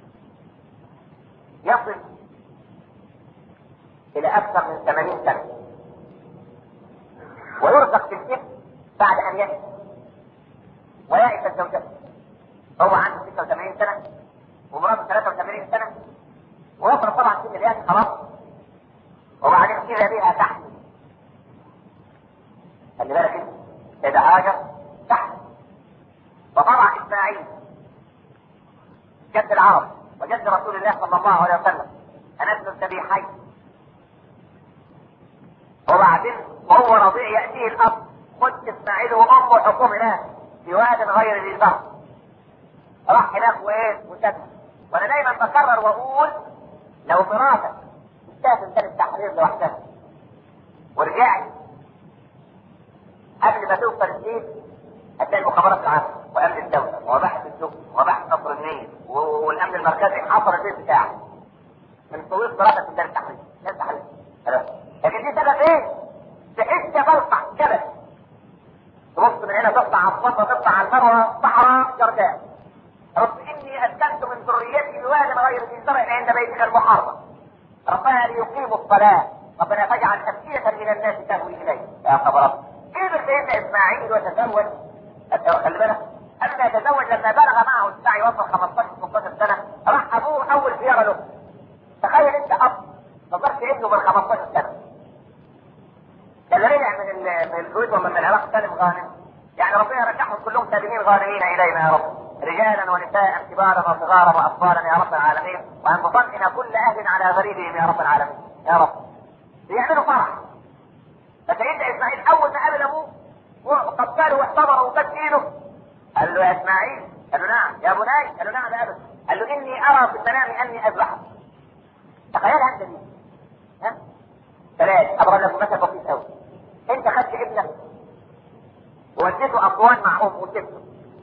يصل الى اكثر من 80 سنه ويرزق في الابن بعد ان يأتي ويأتي الزوجة هو عنده 86 سنة ومراته 83 سنة ويصل طبعا في الياس خلاص وبعدين إذا بها تحت خلي بالك انت إذا هاجر تحت وطبعا إسماعيل جد العرب وجد رسول الله صلى الله عليه وسلم أنزل الذبيحين وبعدين وهو رضيع يأتيه الأب خد إسماعيل وأمه حكم هناك في واد غير ذي زرع راح هناك وإيه وسد وأنا دايما بكرر وأقول لو مراتك تستاهل سنة التحرير لوحدها ورجعت قبل ما توصل البيت هتلاقي المخابرات العامة وأمن الدولة وبحث السوق وبحث نصر النيل والأمن المركزي حصر البيت بتاعك من طويل صلاتك في دار التحرير دار التحرير لكن دي سبب ايه؟ تحس بلطع جبل تبص من هنا تطلع على الصفا تطلع على المروه صحراء جرداء رب اني اسكنت من ذريتي بواد غير ذي زرع عند بيتك المحرم ربنا ليقيموا الصلاه ربنا فاجعل افئده من الناس تهوي اليه يا خبر كبر سيدنا اسماعيل وتزوج خلي بالك قبل ما يتزوج لما بلغ معه السعي وصل 15 16 سنه راح ابوه اول زياره له تخيل تخيل انت اب فكرت ابنه بال 15 سنه اللي رجع من ال- من الكويت ولا من العراق سالم غانم يعني ربنا يرجعهم كلهم سالمين غانمين الينا يا رب رجالا ونساء كبارا وصغارا واطفالا يا رب العالمين وان تطمئن كل اهل على غريبهم يا رب العالمين يا رب ليعملوا فرح فسيدنا اسماعيل اول ما قابل ابوه وقبله واحتضنه وبس ايده قال له يا اسماعيل قال له نعم يا بني قال له نعم يا ابت قال له اني ارى في المنام اني اذبحك تخيلها انت دي ها ثلاث اضرب لكم مثل بسيط قوي انت خدت ابنك ووديته اسوان مع امه وسبته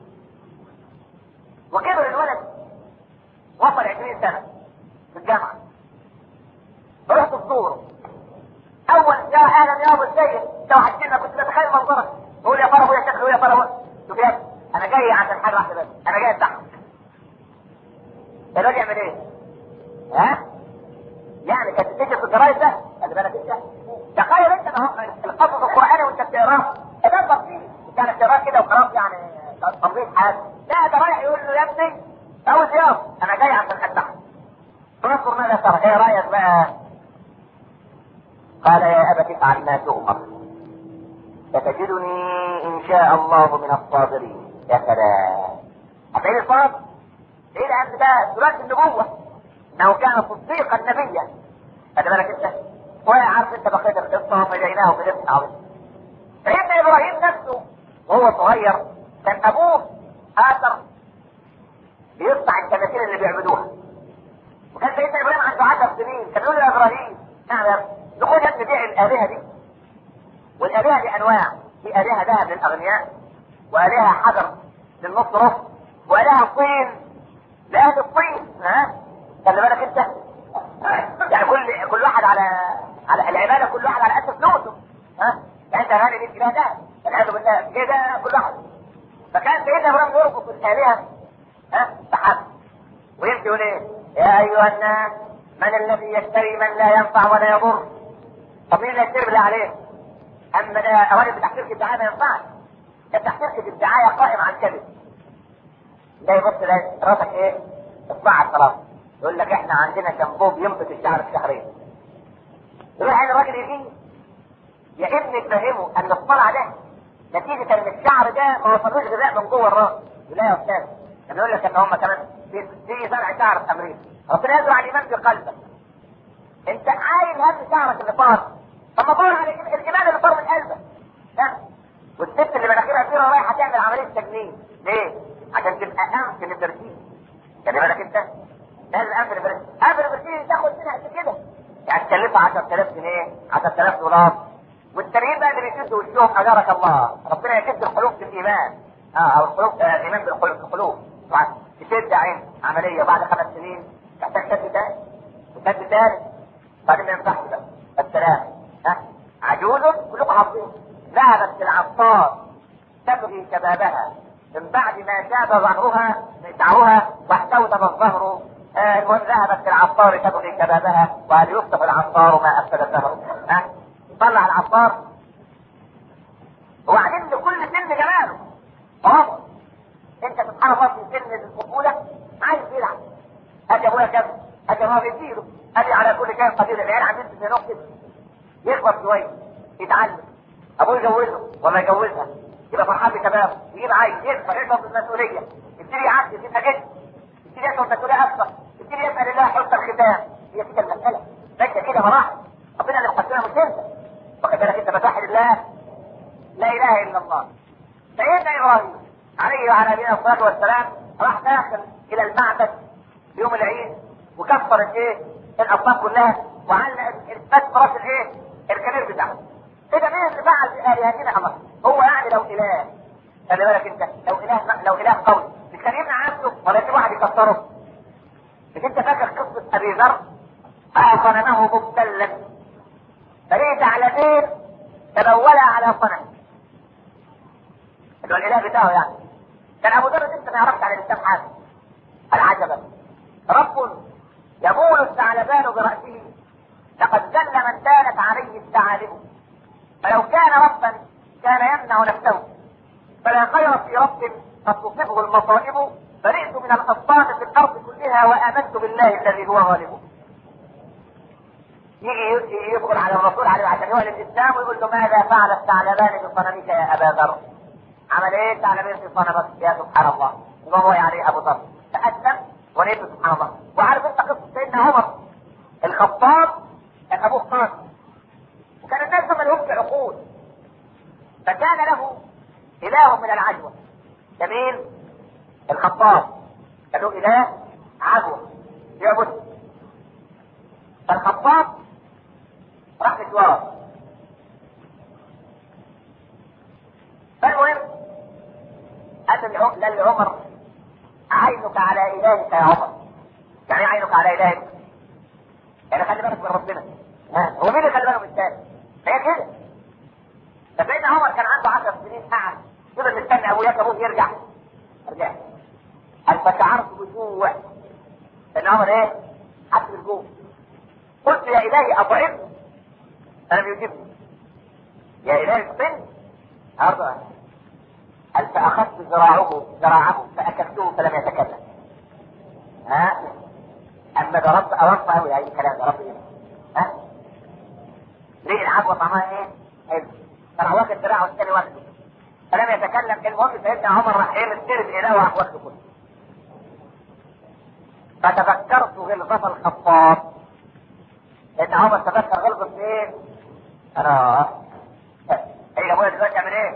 وكبر الولد وصل 20 سنه في الجامعه رحت تزوره اول يا اهلا يا ابو السيد لو حكينا كنت بتخيل منظرك تقول يا ترى ابويا شكله يا ترى هو شوف يا ابني، انا جاي عشان حاجه واحده بس انا جاي افتحك الراجل يعمل ايه؟ ها؟ يعني كانت تيجي في الجرايد ده خلي بالك انت تخيل انت ما هو القصص القراني وانت بتقراه ده بسيط كان بتقراه كده وخلاص يعني تنظيف حاجه لا ده رايح يقول له يا ابني عاوز يا انا جاي عشان افتحك فانظر ماذا ترى ايه رايك بقى قال يا ابت افعل ما تؤمر ستجدني ان شاء الله من الصابرين يا سلام هتلاقيني صابر ايه ده انت ده دلوقتي النبوه انه كان صديقا نبيا خلي بالك انت ويا عارف انت بقيت القصه وفديناه بذبح عظيم سيدنا ابراهيم نفسه وهو صغير كان ابوه اثر بيصنع التماثيل اللي بيعبدوها وكان سيدنا ابراهيم عنده 10 سنين كان يقول له يا ابراهيم نعم يا ابني نقول يا ابني بيع الالهه دي والالهه دي انواع في الهه ذهب للاغنياء والهه حجر للنص نص والهه طين لاهل الطين ها خلي بالك انت يعني كل كل واحد على على العباده كل واحد على قد فلوسه ها يعني انت غالي 100 جنيه ده والعياذ بالله كده كل واحد فكان سيدنا ابراهيم يربط الالهه ها بحد ويمشي يقول ايه؟ يا ايها الناس من الذي يشتري من لا ينفع ولا يضر؟ طب مين اللي يشتري بالله عليه؟ اما ده راجل بتاع شركه دعايه ما ينفعش ده بتاع شركه الدعايه قائم على الكذب ده يبص يلاقي راسك ايه؟ اصبعك خلاص يقول لك احنا عندنا شامبو بينبت الشعر في شهرين يروح عند الراجل يجي يا ابني تفهمه ان الصلع ده نتيجة ان الشعر ده ما وصلوش غذاء من جوه الراس لا يا استاذ كان يقول لك ان هم كمان في في زرع شعر في امريكا ربنا يزرع الايمان في قلبك انت عايل هم شعرك اللي طار طب ما طار على الايمان اللي طار من قلبك ها والست اللي مناخيرها كبيره رايحه تعمل عمليه تجميل ليه؟ عشان تبقى انف للبرسيم خلي بالك انت لازم انف للبرسيم انف للبرسيم تاخد منها قد كده يعني تكلفها 10000 جنيه 10000 دولار والتانيين بقى اللي بيشدوا وشهم اجارك الله ربنا يشد القلوب في الايمان اه او القلوب آه الايمان بالقلوب في القلوب طبعا تشد عين عمليه بعد خمس سنين تحتاج شد تاني وشد تاني بعدين ما ينفعش بقى السلام ها عجوز كلكم حافظين ذهبت العطار تبغي شبابها من بعد ما شاب ظهرها شعرها واحتوتم الظهر آه، المهم ذهبت العطار تبغي شبابها وهل يفتح العطار ما افسد الدهر ها طلع العطار وبعدين لكل سن جماله اه انت سبحان الله في سن الطفوله عايز يلعب ادي ابويا كذا ادي ابويا بيديله ادي على كل كائن قدير العيال عندنا في نقطه يكبر شويه يتعلم ابوه يجوزه وما يجوزها يبقى فرحان بشبابه يجيب عيل يكبر يشعر بالمسؤوليه يبتدي يعدي يبقى جد يبتدي يشعر بالمسؤوليه اكثر يبتدي يسال الله حسن الختام هي كده المساله ماشيه كده مراحل ربنا اللي مقدمها مش انت واخد بالك انت بتوحد الله لا اله الا الله سيدنا ابراهيم عليه وعلى نبينا الصلاه والسلام راح داخل الى المعبد يوم العيد وكفر الايه الاصنام كلها وعلق اثبات راس الايه الكبير بتاعه اذا مين اللي فعل بآلهتنا الله هو يعني لو اله خلي بالك انت لو اله لو اله قوي مش كان يمنع نفسه ولا يجيب واحد يكسره مش انت فاكر قصه ابي ذر راى صنمه مبتلا فريد ثعلبين تبولا على صنم اللي هو الاله بتاعه يعني كان ابو ذر انت ما يعرفش عن الاسلام حاجه العجبا رب يبول الثعلبان براسه لقد ذل من كانت عليه الثعالب فلو كان ربا كان يمنع نفسه فلا خير في رب قد تصبه المصائب برئت من الاصنام في الارض كلها وامنت بالله الذي هو غالب يجي يدخل على الرسول عليه عشان يعلن الاسلام ويقول له ماذا فعل الثعلبان بصنمك يا ابا ذر؟ عمل ايه الثعلبين في صنمك يا سبحان الله؟ وهو يعني ابو ذر تاسلم ونيته سبحان الله وعارف انت قصه سيدنا عمر الخطاب كان ابوه قاسم وكان الناس ما لهمش عقول فكان له اله من العجوه جميل الخطاب كان له اله عجوه يعبد فالخطاب راح مشوار فالمهم قال لعمر عينك على الهك يا عمر يعني عينك على الهك يعني خلي بالك من ربنا ها هو مين اللي خلي باله من الثاني هي كده فسيدنا عمر كان عنده 10 سنين قاعد فضل مستني ابويا ابوه يرجع رجع قال فشعرت بجوع سيدنا عمر ايه؟ حس بالجوع قلت يا الهي اطعم فلم يجبني يا الهي اطعم ارضى قال فاخذت ذراعه ذراعه فاكلته فلم يتكلم ها اما ضربت اوصى قوي اي كلام ضربت ايه ها ليه العجوه طعمها ايه؟ حلو فراح واخد ذراعه الثاني واخده فلم يتكلم المهم سيدنا عمر راح ايه مستلم اله وراح واخده كله فتذكرت غلظة الخطاب ان عمر تذكر غلظة ايه؟ انا هي ابويا دلوقتي اعمل ايه؟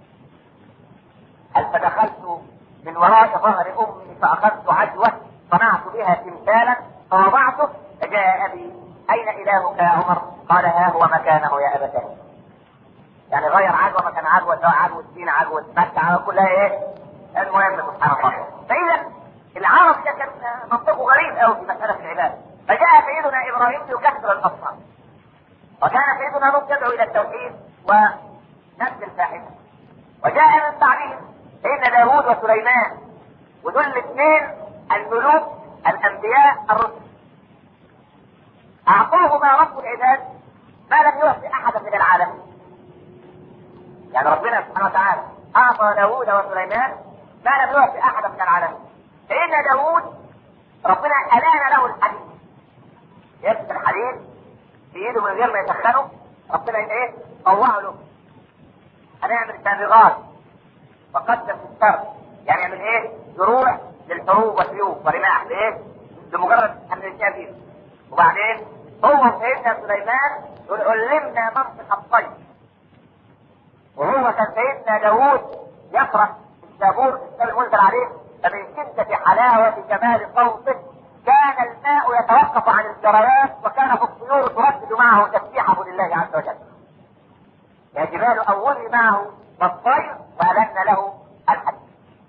قال فدخلت من وراء ظهر امي فاخذت عجوه صنعت بها تمثالا فوضعته فجاء ابي اين الهك يا عمر؟ قال ها هو مكانه يا ابتاه. يعني غير عجوه مكان عجوه سواء عجوه سين عجوه مكه عجوه كلها ايه؟ المهم سبحان الله. فاذا العرب ده كان منطقه غريب قوي في مساله العباده. فجاء سيدنا ابراهيم يكسر الاصنام. وكان سيدنا لوط يدعو الى التوحيد ونفس الفاحشه. وجاء من بعدهم سيدنا داوود وسليمان ودول الاثنين الملوك الانبياء الرسل اعطاهما رب العباد ما لم يعطي احدا من العالمين يعني ربنا سبحانه وتعالى اعطى داوود وسليمان ما لم يعطي احدا من العالمين فان داوود ربنا الان له الحديد يمسك الحديد في ايده من غير ما يسخنه ربنا ايه طوعه له هنعمل سابغات وقدم في السرد يعني يعمل ايه دروع للحروب والسيوف ورماح بايه بمجرد ان الاشياء فيه وبعدين هو سيدنا سليمان يقول علمنا منطق الطير وهو كان سيدنا داوود يقرا الزبور الكتاب المنزل عليه فمن شدة حلاوة جمال صوته كان الماء يتوقف عن الجريان وكانت الطيور تردد معه تسبيحه لله عز وجل. يا جبال أولي معه والطير وألن له الحديد.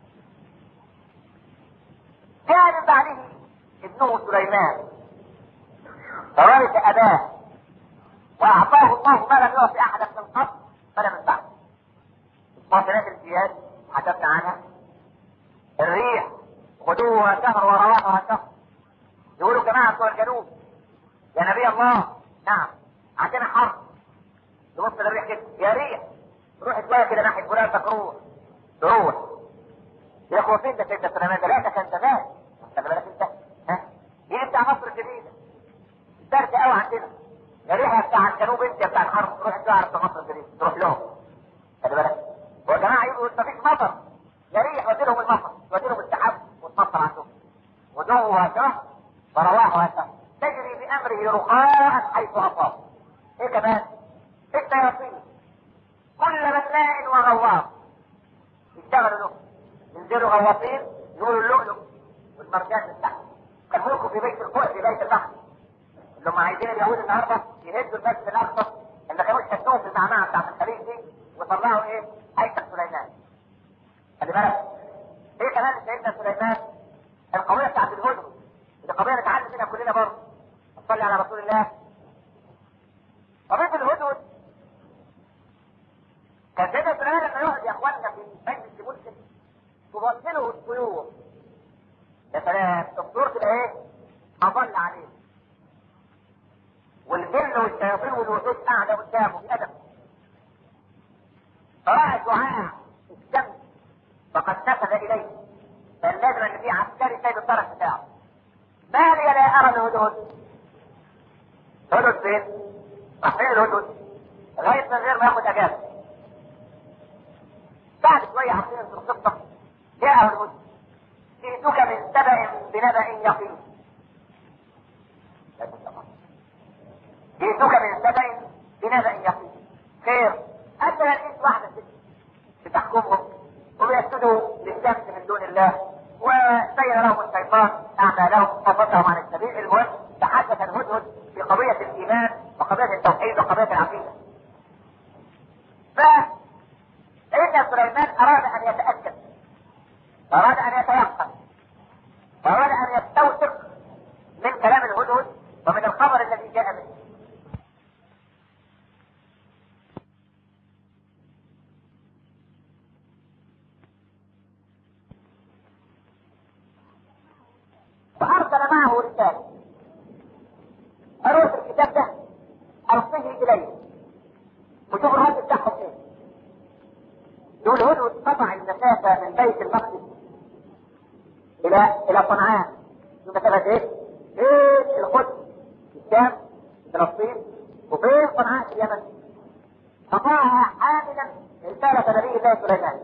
جاء من بعده ابنه سليمان فورث أباه وأعطاه الله ما لم يعطي أحدا من قبل ولا من بعد. مواطنات الجهاد حدثنا عنها الريح غدوها شهر ورواحها شهر يقولوا جماعة بتوع الجنوب يا نبي الله نعم عندنا حرب تبص للريح كده يا ريح روح شويه كده ناحيه فلان تروح تروح يا اخوة فين ده سيدنا سليمان ده لا ده كان زمان خلي بالك انت ها يجي بتاع مصر الجديدة برد قوي عندنا يا ريح بتاع الجنوب انت بتاع الحرب تروح تزعر بتاع مصر الجديدة تروح لهم خلي بالك هو يا جماعة يقولوا مفيش مطر يا ريح ودي لهم المطر ودي لهم السحاب والمطر عندهم ودوها شهر ورواحها شهر تجري بأمره رخاء حيث أصاب ايه كمان الشياطين كل بناء وغواص يشتغلوا له ينزلوا غواصين يقولوا اللؤلؤ والمرجان من تحت كان ملكوا في بيت الكوع في بيت البحر اللي هم عايزين اليهود النهارده يهدوا المسجد الاقصى اللي كانوش حسوه في المعمعه بتاعت الخليج دي وطلعوا ايه؟ هيكل سليمان خلي بالك ايه كمان سيدنا سليمان القضيه بتاعت الهدهد اللي قضيه نتعلم منها كلنا برضه صلي على رسول الله قضيه الهدهد كان سيدنا سليمان لما يقعد يا اخواننا في مجلس ملك تبطله الطيور يا سلام الطيور تبقى ايه؟ اضل عليه والجن والشياطين والوحوش قاعده قدامه بأدب فرأى دعاء الشمس فقد نفذ اليه كان لازم ان في عسكري سيد الطرف بتاعه ما لي لا ارى الهدهد هو الهدهد فين؟ راح فين الهدهد؟ لغايه من غير ما ياخد اجازه بعد شويه عارفين في القصه جاء الهدهد جئتك من سبأ بنبأ يقين جئتك من سبأ بنبأ يقين خير أنت لقيت واحدة ست بتحكمهم وبيسجدوا للشمس من دون الله وسير لهم الشيطان أعمالهم وصدهم عن السبيل المهم تحدث الهدهد في قضية الإيمان وقضية التوحيد وقضية العقيدة فسيدنا سليمان أراد أن يتأكد أراد أن يتيقن أراد أن يستوثق من كلام الهدهد ومن الخبر الذي جاء به وأرسل معه رسالة أروح الكتاب ده أرسله إليه وشوف الرد بتاعهم إيه دول هدهد قطع المسافة من بيت المقدس إلى إلى صنعاء شوف مسافة إيه؟ إيه القدس الشام فلسطين وفين صنعاء في اليمن قطعها حاملا رسالة نبي الله سليمان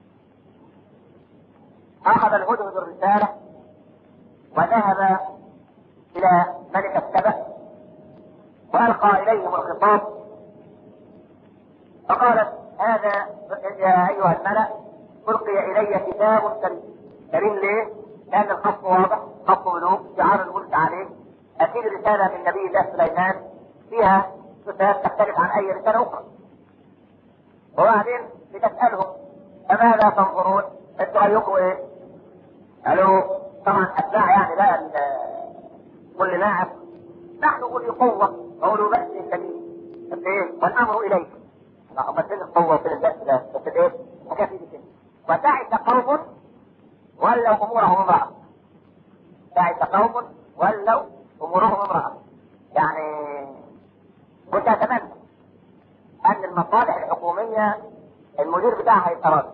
أخذ الهدهد الرسالة وذهب إلى ملك السبأ وألقى إليهم الخطاب فقالت هذا يا أيها الملأ ألقي إلي كتاب كريم كريم ليه؟ لأن الخط واضح خط ملوك شعار الملك عليه أكيد رسالة من نبي الله سليمان فيها صفات تختلف عن أي رسالة أخرى وبعدين بتسألهم فماذا تنظرون؟ أنتوا رأيكم إيه؟ قالوا طبعا أتباع يعني بقى كل لاعب نحن أولي قوة وأولو بأس شديد بس إيه؟ والأمر إليك اللهم فين القوة وفين البأس ده بس إيه؟ حاجة في كده وتعس قوم ولوا أمورهم امرأة تعس قوم ولوا أمورهم امرأة يعني كنت أتمنى أن المصالح الحكومية المدير بتاعها يبقى راجل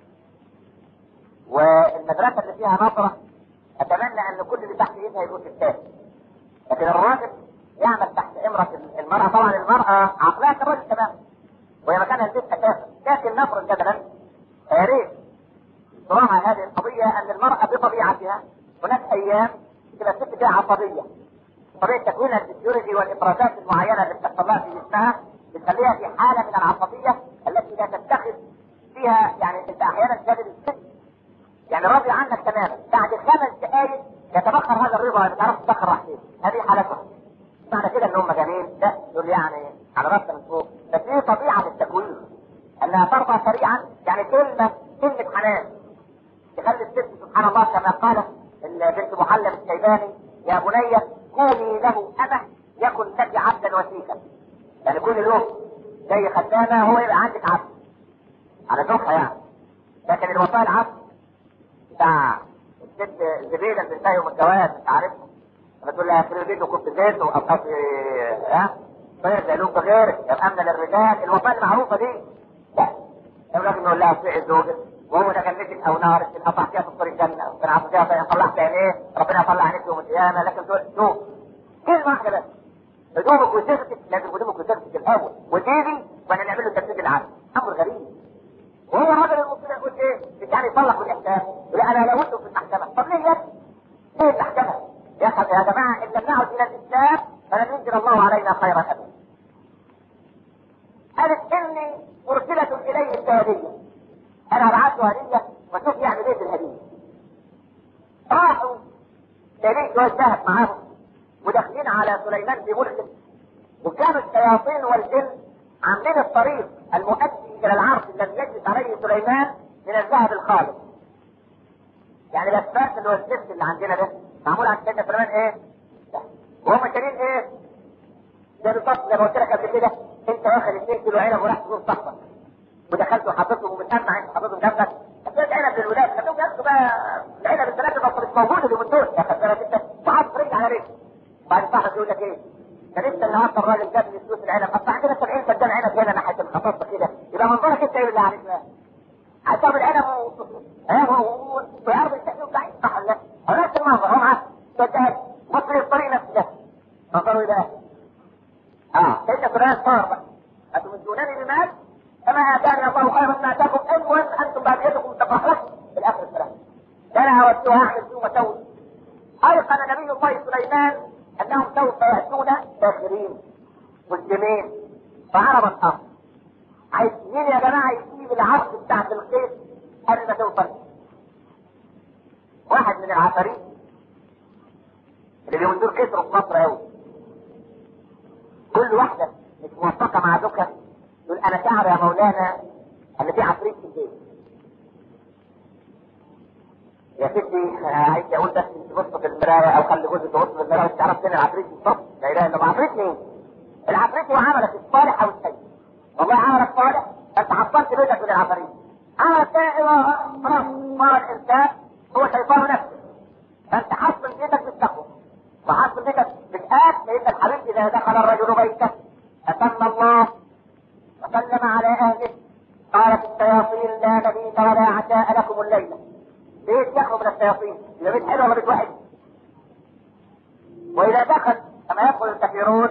والمدرسة اللي فيها نظرة أتمنى أن كل اللي تحت إيدها يكون ستات لكن الراجل يعمل تحت إمرة المرأة طبعا المرأة عقلها كالراجل تماما وهي مكانها البيت أساسا لكن نفرض مثلا يا ريت تراعى هذه القضية أن المرأة بطبيعتها هناك أيام تبقى الست فيها عصبية طبيعة تكوينها الفسيولوجي والإفرازات المعينة اللي بتحصل لها في جسمها بتخليها في حالة من العصبية التي لا تتخذ فيها يعني انت احيانا تجادل الست يعني راضي عنك تماما بعد خمس دقائق يتبخر هذا الرضا ما بتعرفش تبخر راح فين هذه حالتها معنى كده ان هم جميل لا دول يعني على راسنا من فوق بس هي طبيعه في التكوين انها ترضى سريعا يعني كلمه كلمه حنان تخلي الست سبحان الله كما قالت بنت محلب الشيباني يا بني كوني له امه يكن لك عبدا وثيقا يعني كوني له زي خدامه هو يبقى عندك عبد على ذوقها يعني لكن الوصايا العبد بتاع الست زبيده بنتها يوم الجواز انت عارفها لما تقول لها اخر البيت وكنت زيت وابقى ها طيب زي لوك غيرك يبقى امن للرجال الوصايا المعروفه دي لا الراجل يقول لها اطيعي زوجك وهو ده كان نسك او نار انقطع فيها في طريق الجنه وكان عارف فيها فان طلعت عينيه ربنا يطلع عينيك يوم القيامه لكن تقول شوف كلمه واحده بس هدومك وسيرتك لازم هدومك وسيرتك الاول وتيجي وانا نعمل له التنفيذ العام امر غريب وهو الراجل المسلم يقول ايه؟ يعني يطلق بالاحسان يقول انا لا وده في المحكمه طب ليه يا ليه المحكمه؟ يا يا جماعه ان لم نعد الى الاسلام فلن ينزل الله علينا خيرا ابدا. قالت اني مرسله الي بهديه. انا بعت له هديه وشوف يعمل ايه بالهديه. راحوا جايبين شويه ذهب معاهم وداخلين على سليمان في ملكه وكانوا الشياطين والجن عاملين الطريق المؤدي الى العرش الذي يجلس عليه سليمان من الذهب الخالص. يعني الاسفاس اللي هو الزفت اللي عندنا ده معمول عند سيدنا سليمان ايه؟ وهم شايلين ايه؟ زي بالظبط زي ما قلت لك قبل كده انت واخد 2 كيلو عنب وراح تزور صاحبك ودخلت وحطيتهم وبتسمع انت حطيتهم جنبك حطيت عنب للولاد خليهم ياخدوا بقى العنب الثلاثه بس مش موجود اللي من دول يا خساره انت وحاطط رجل على رجل بعد صاحبك يقول لك ايه؟ ده لسه النهارده الراجل جاب لي فلوس العنب قطع عندنا 70 فدان عنب هنا ناحيه الخطاطه كده يبقى منظرك انت ايه اللي عرفناه؟ هتاخد العنب وفي ارض التأمين بعيد صح ولا لا؟ هو نفس المنظر هو معاه صدقني مصر الطريق نفس ده منظره ايه بقى؟ اه سيدنا سليمان صار بقى اتمدونني بمال كما اتاني الله خيرا ما اتاكم المهم انتم باديتكم تفرحون في الاخر السلام كان اودت اعمل فيهم وسوي ايقن نبي الله سليمان انهم سوف ياتون داخلين مسلمين فعرض الامر عايز مين يا جماعه يجيب العرض بتاعت الخير قبل ما توصل واحد من العفاريت اللي اليومين دول كسروا في مصر قوي كل واحده مش موفقه مع زوجها تقول انا شعر يا مولانا ان في عفريت في البيت يا ستي عايز اقول بس تبص في المرايه او خلي جوزك يبص في المرايه تعرف فين العفريت بالظبط لا اله الا الله عفريت مين؟ العفريت هو عملك الصالح او السيء والله عملك صالح انت حصلت بيتك من العفاريت عملك سيء خلاص صار الانسان هو شيطان نفسه فانت حصل بيتك بالتقوى وحصل بيتك بالآت لان الحبيب اذا دخل الرجل بيته اتم الله وسلم على اهله قالت الشياطين لا مبيت ولا عشاء لكم الليله بيت يخرج من الشياطين يبقى بيت حلو ولا بيت وحش واذا دخل كما يدخل الكثيرون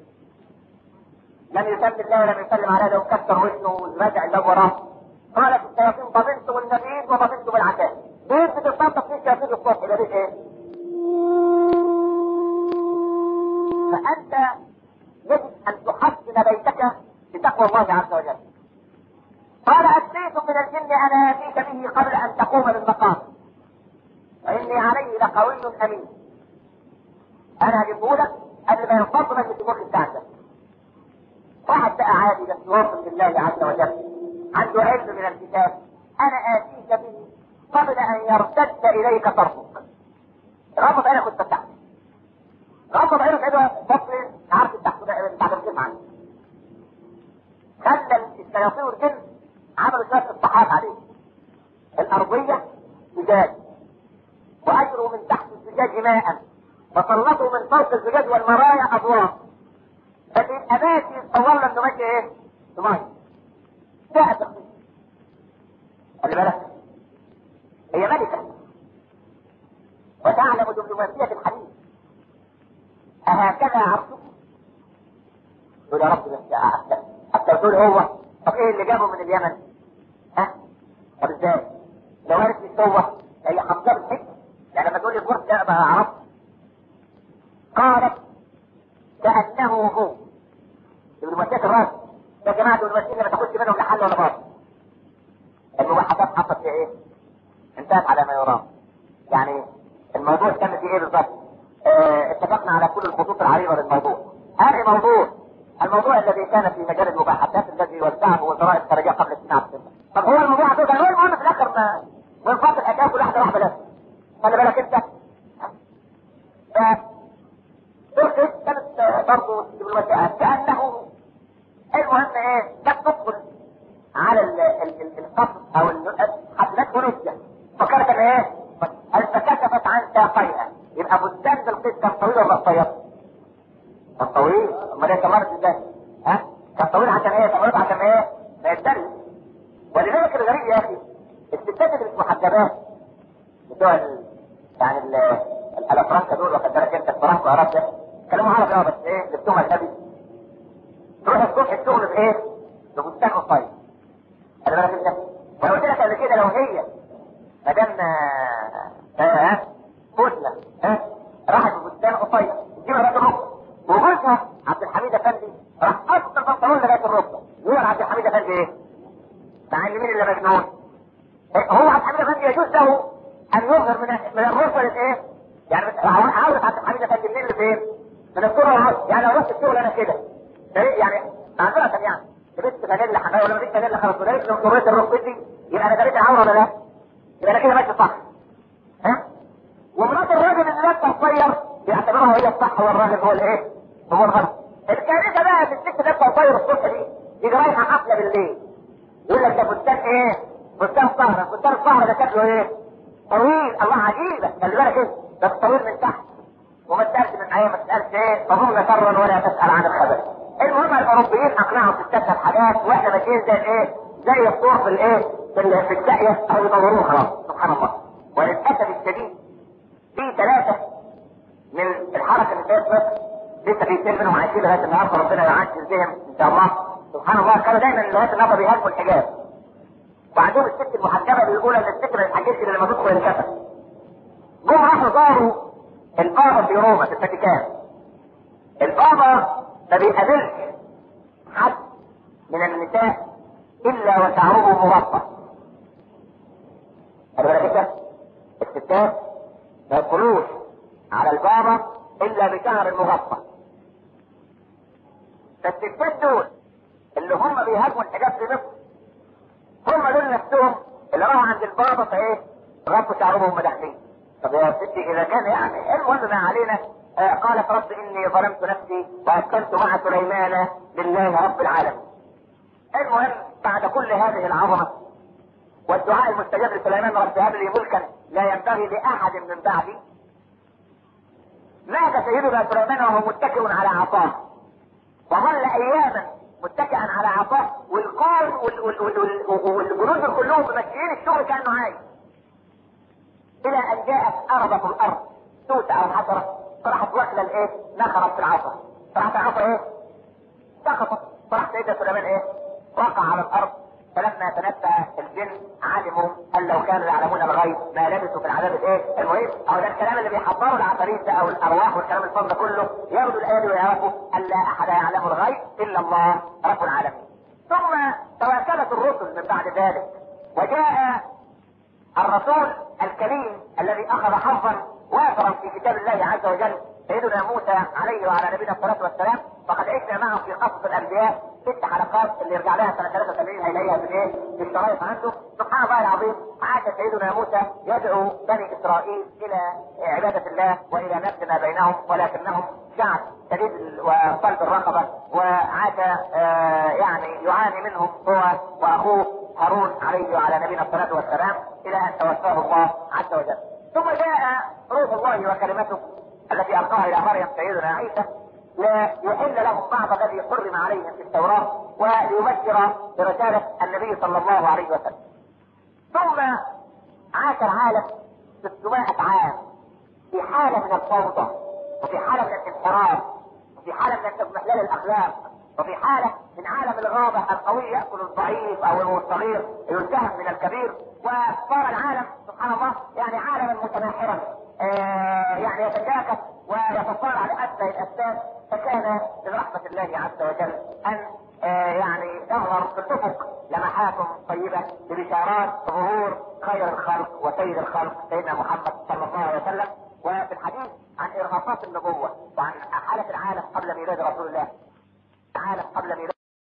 لم يسلم الله ولم يسلم على هذا وكسر وزنه والرجع الباب وراه قالت الشياطين ضمنت بالنبيذ وضمنت بالعشاء بيت بتتصدق فيه الشياطين الصبح يبقى بيت ايه؟ فانت يجب ان تحسن بيتك بتقوى الله عز وجل قال اتيت من الجن انا اتيك به قبل ان تقوم بالمقام واني عليه لقوي امين انا هجيبه لك قبل ما ينفض من الدموع بتاعتك واحد بقى عادي بس واصل بالله عز وجل عنده علم من الكتاب انا اتيك به قبل ان يرتد اليك طرفك غمض عينك وانت تحت غمض عينك كده بص عارف تحت بعد الجن عنه خلى الشياطين والجن عملوا شويه اصلاحات عليه الارضيه زجاج واجروا من تحت الزجاج ماء فسلطوا من فوق الزجاج والمرايا اضواء ففي الاماكن يتصور له انه ماشي ايه؟ في ميه ده تخطيط خلي بالك هي ملكه وتعلم دبلوماسيه الحديث أهكذا عرضك؟ يقول يا رب بس حتى حتى تقول هو طب ايه اللي جابه من اليمن؟ ها؟ طب ازاي؟ لو عرف مش هو هي حمزه بالحكم يعني لما تقول لي البرج ده بقى عرفت قالت كأنه هو دبلوماسية الراس يا جماعة دبلوماسية ما تاخدش منهم لا حل ولا باطل المباحثات حصلت في ايه؟ انتهت على ما يرام يعني الموضوع كان في ايه بالظبط؟ اه اتفقنا على كل الخطوط العريضة للموضوع هذا موضوع الموضوع الذي كان في مجال المباحثات الذي وزعه وزراء الخارجية قبل سنين عبد طب هو الموضوع ده هو المهم في الاخر ما وانفاق الحكايه كل واحده واحده بس خلي بالك انت ف تركيا كانت برضه دبلوماسية كانه المهم ايه لم تدخل على القصر او حفلات روسيا فكرت ان ايه فكشفت عن ساقيها يبقى بستان بالقيس كان طويل ولا قصير؟ كان طويل امال ايه تمرد ازاي؟ ها؟ كان طويل عشان ايه؟ تمرد عشان ايه؟ ما يتدرس ولذلك الغريب يا اخي الستات اللي مش محجبات بتوع ال... يعني ال... الافرنكا دول واخد بالك انت الفرنكا وعرفت كلامهم عربي اه بس ايه لبسهم اجنبي تروح الصبح الشغل بايه؟ ببستان قصير خلي بالك انت وانا قلت لك قبل كده لو هي مدام ها فوتنا ها راحت ببستان قصير تجيب لغايه الركبه وجوزها عبد الحميد افندي راح قص البنطلون لغايه الركبه يقول عبد الحميد افندي ايه؟ مع ان مين اللي مجنون؟ هو عبد الحميد افندي يجوز له ان يظهر من من الركبه الايه؟ يعني عاوز عبد الحميد افندي منين لفين؟ من الصوره والعصر يعني لو رحت الشغل انا كده يعني معذره يعني لبست فانيلا حمايه ولا لبست فانيلا خلاص ولبست لو صورت ركبتي يبقى انا دريت عوره ولا لا؟ يبقى انا كده ماشي صح ها؟ ومرات الراجل اللي لابسه قصير يعتبرها هي الصح والراجل هو الايه؟ هو الغلط. الكارثه بقى في الست لابسه قصير الصبح دي يجي رايحه حفله بالليل يقول لك ده فستان ايه؟ فستان سهره، فستان السهره ده شكله ايه؟ طويل الله عجيبه خلي بالك ايه؟ ده طويل من تحت وما تسالش من ايه ما تسالش ايه؟ تظن شرا ولا تسال عن الخبر. المهم الاوروبيين اقنعوا ستات الحاجات واحنا ماشيين زي الايه؟ زي الصور في الايه؟ في في الساقيه او يدوروه خلاص سبحان الله. وللاسف الشديد في ثلاثه من الحركه اللي كانت مصر لسه في كتير منهم عايشين لغايه النهارده ربنا يعجل بهم ان شاء الله سبحان الله كانوا دايما لغايه النهارده بيهاجموا الحجاب وعندهم الست المحجبه بيقول ان الست ما تتحجبش الا لما تدخل الكفن جم راحوا زاروا البابا في روما في الفاتيكان البابا ما بيقابلش حد من النساء الا وشعره مغطى خلي بالك انت الستات ما يدخلوش على البابا الا بشعر مغطى فالستات دول اللي هم بيهاجموا الحجاب في مصر هم دول نفسهم اللي راحوا عند البابا فايه غطوا شعرهم وهم داخلين طب يا ستي اذا كان يعني المهم ما علينا آه قالت رب اني ظلمت نفسي واسكنت مع سليمان لله رب العالمين المهم بعد كل هذه العظمه والدعاء المستجاب لسليمان رب هب لي ملكا لا ينبغي لاحد من بعدي مات سيدنا سليمان وهو متكئ على عصاه وظل اياما متكئا على عصاه والقوم والجنود كلهم ماشيين الشغل كانه عايش الى ان جاءت ارضة الارض توت او حجرة طرحت واكلة الايه نخرت في العصا طرحت العصا ايه سقطت طرح سيدنا سليمان ايه وقع على الارض فلما تنبه الجن علموا ان لو كانوا يعلمون الغيب ما لبثوا في العذاب الايه المهم او ده الكلام اللي بيحضروا العفاريت ده او الارواح والكلام الفضل كله ياخدوا الايه ويعرفوا ان لا احد يعلم الغيب الا الله رب العالمين ثم تواكلت الرسل من بعد ذلك وجاء الرسول الكريم الذي اخذ حظا وافرا في كتاب الله عز وجل سيدنا موسى عليه وعلى نبينا الصلاه والسلام فقد عشنا معه في قصص الانبياء ست حلقات اللي يرجع لها سنه 83 هيلاقيها في ايه؟ في الشرايط عنده سبحان الله العظيم عاش سيدنا موسى يدعو بني اسرائيل الى عباده الله والى نفس ما بينهم ولكنهم شعب شديد وصلب الرقبه وعاش آه يعني يعاني منهم هو واخوه هارون عليه وعلى نبينا الصلاه والسلام الى ان توفاه الله عز وجل ثم جاء روح الله وكلمته التي القاها الى مريم سيدنا عيسى ليحل لهم بعض الذي حرم عليهم في التوراه وليبشر برساله النبي صلى الله عليه وسلم ثم عاش العالم 600 عام في حاله من الفوضى وفي حاله من الانحراف وفي حاله من اضمحلال الاخلاق وفي حالة من عالم الغابة القوي يأكل الضعيف أو الصغير يلتهم من الكبير وصار العالم سبحان الله يعني عالما متناحرا آه يعني يتجاكس ويتصارع لأسفل الأسباب فكان من رحمة الله عز وجل أن آه يعني تظهر في الأفق لمحات طيبة ببشارات ظهور خير الخلق وسيد الخلق سيدنا محمد صلى الله عليه وسلم وفي الحديث عن إرهاصات النبوة وعن حالة العالم قبل ميلاد رسول الله العالم قبل ميلاد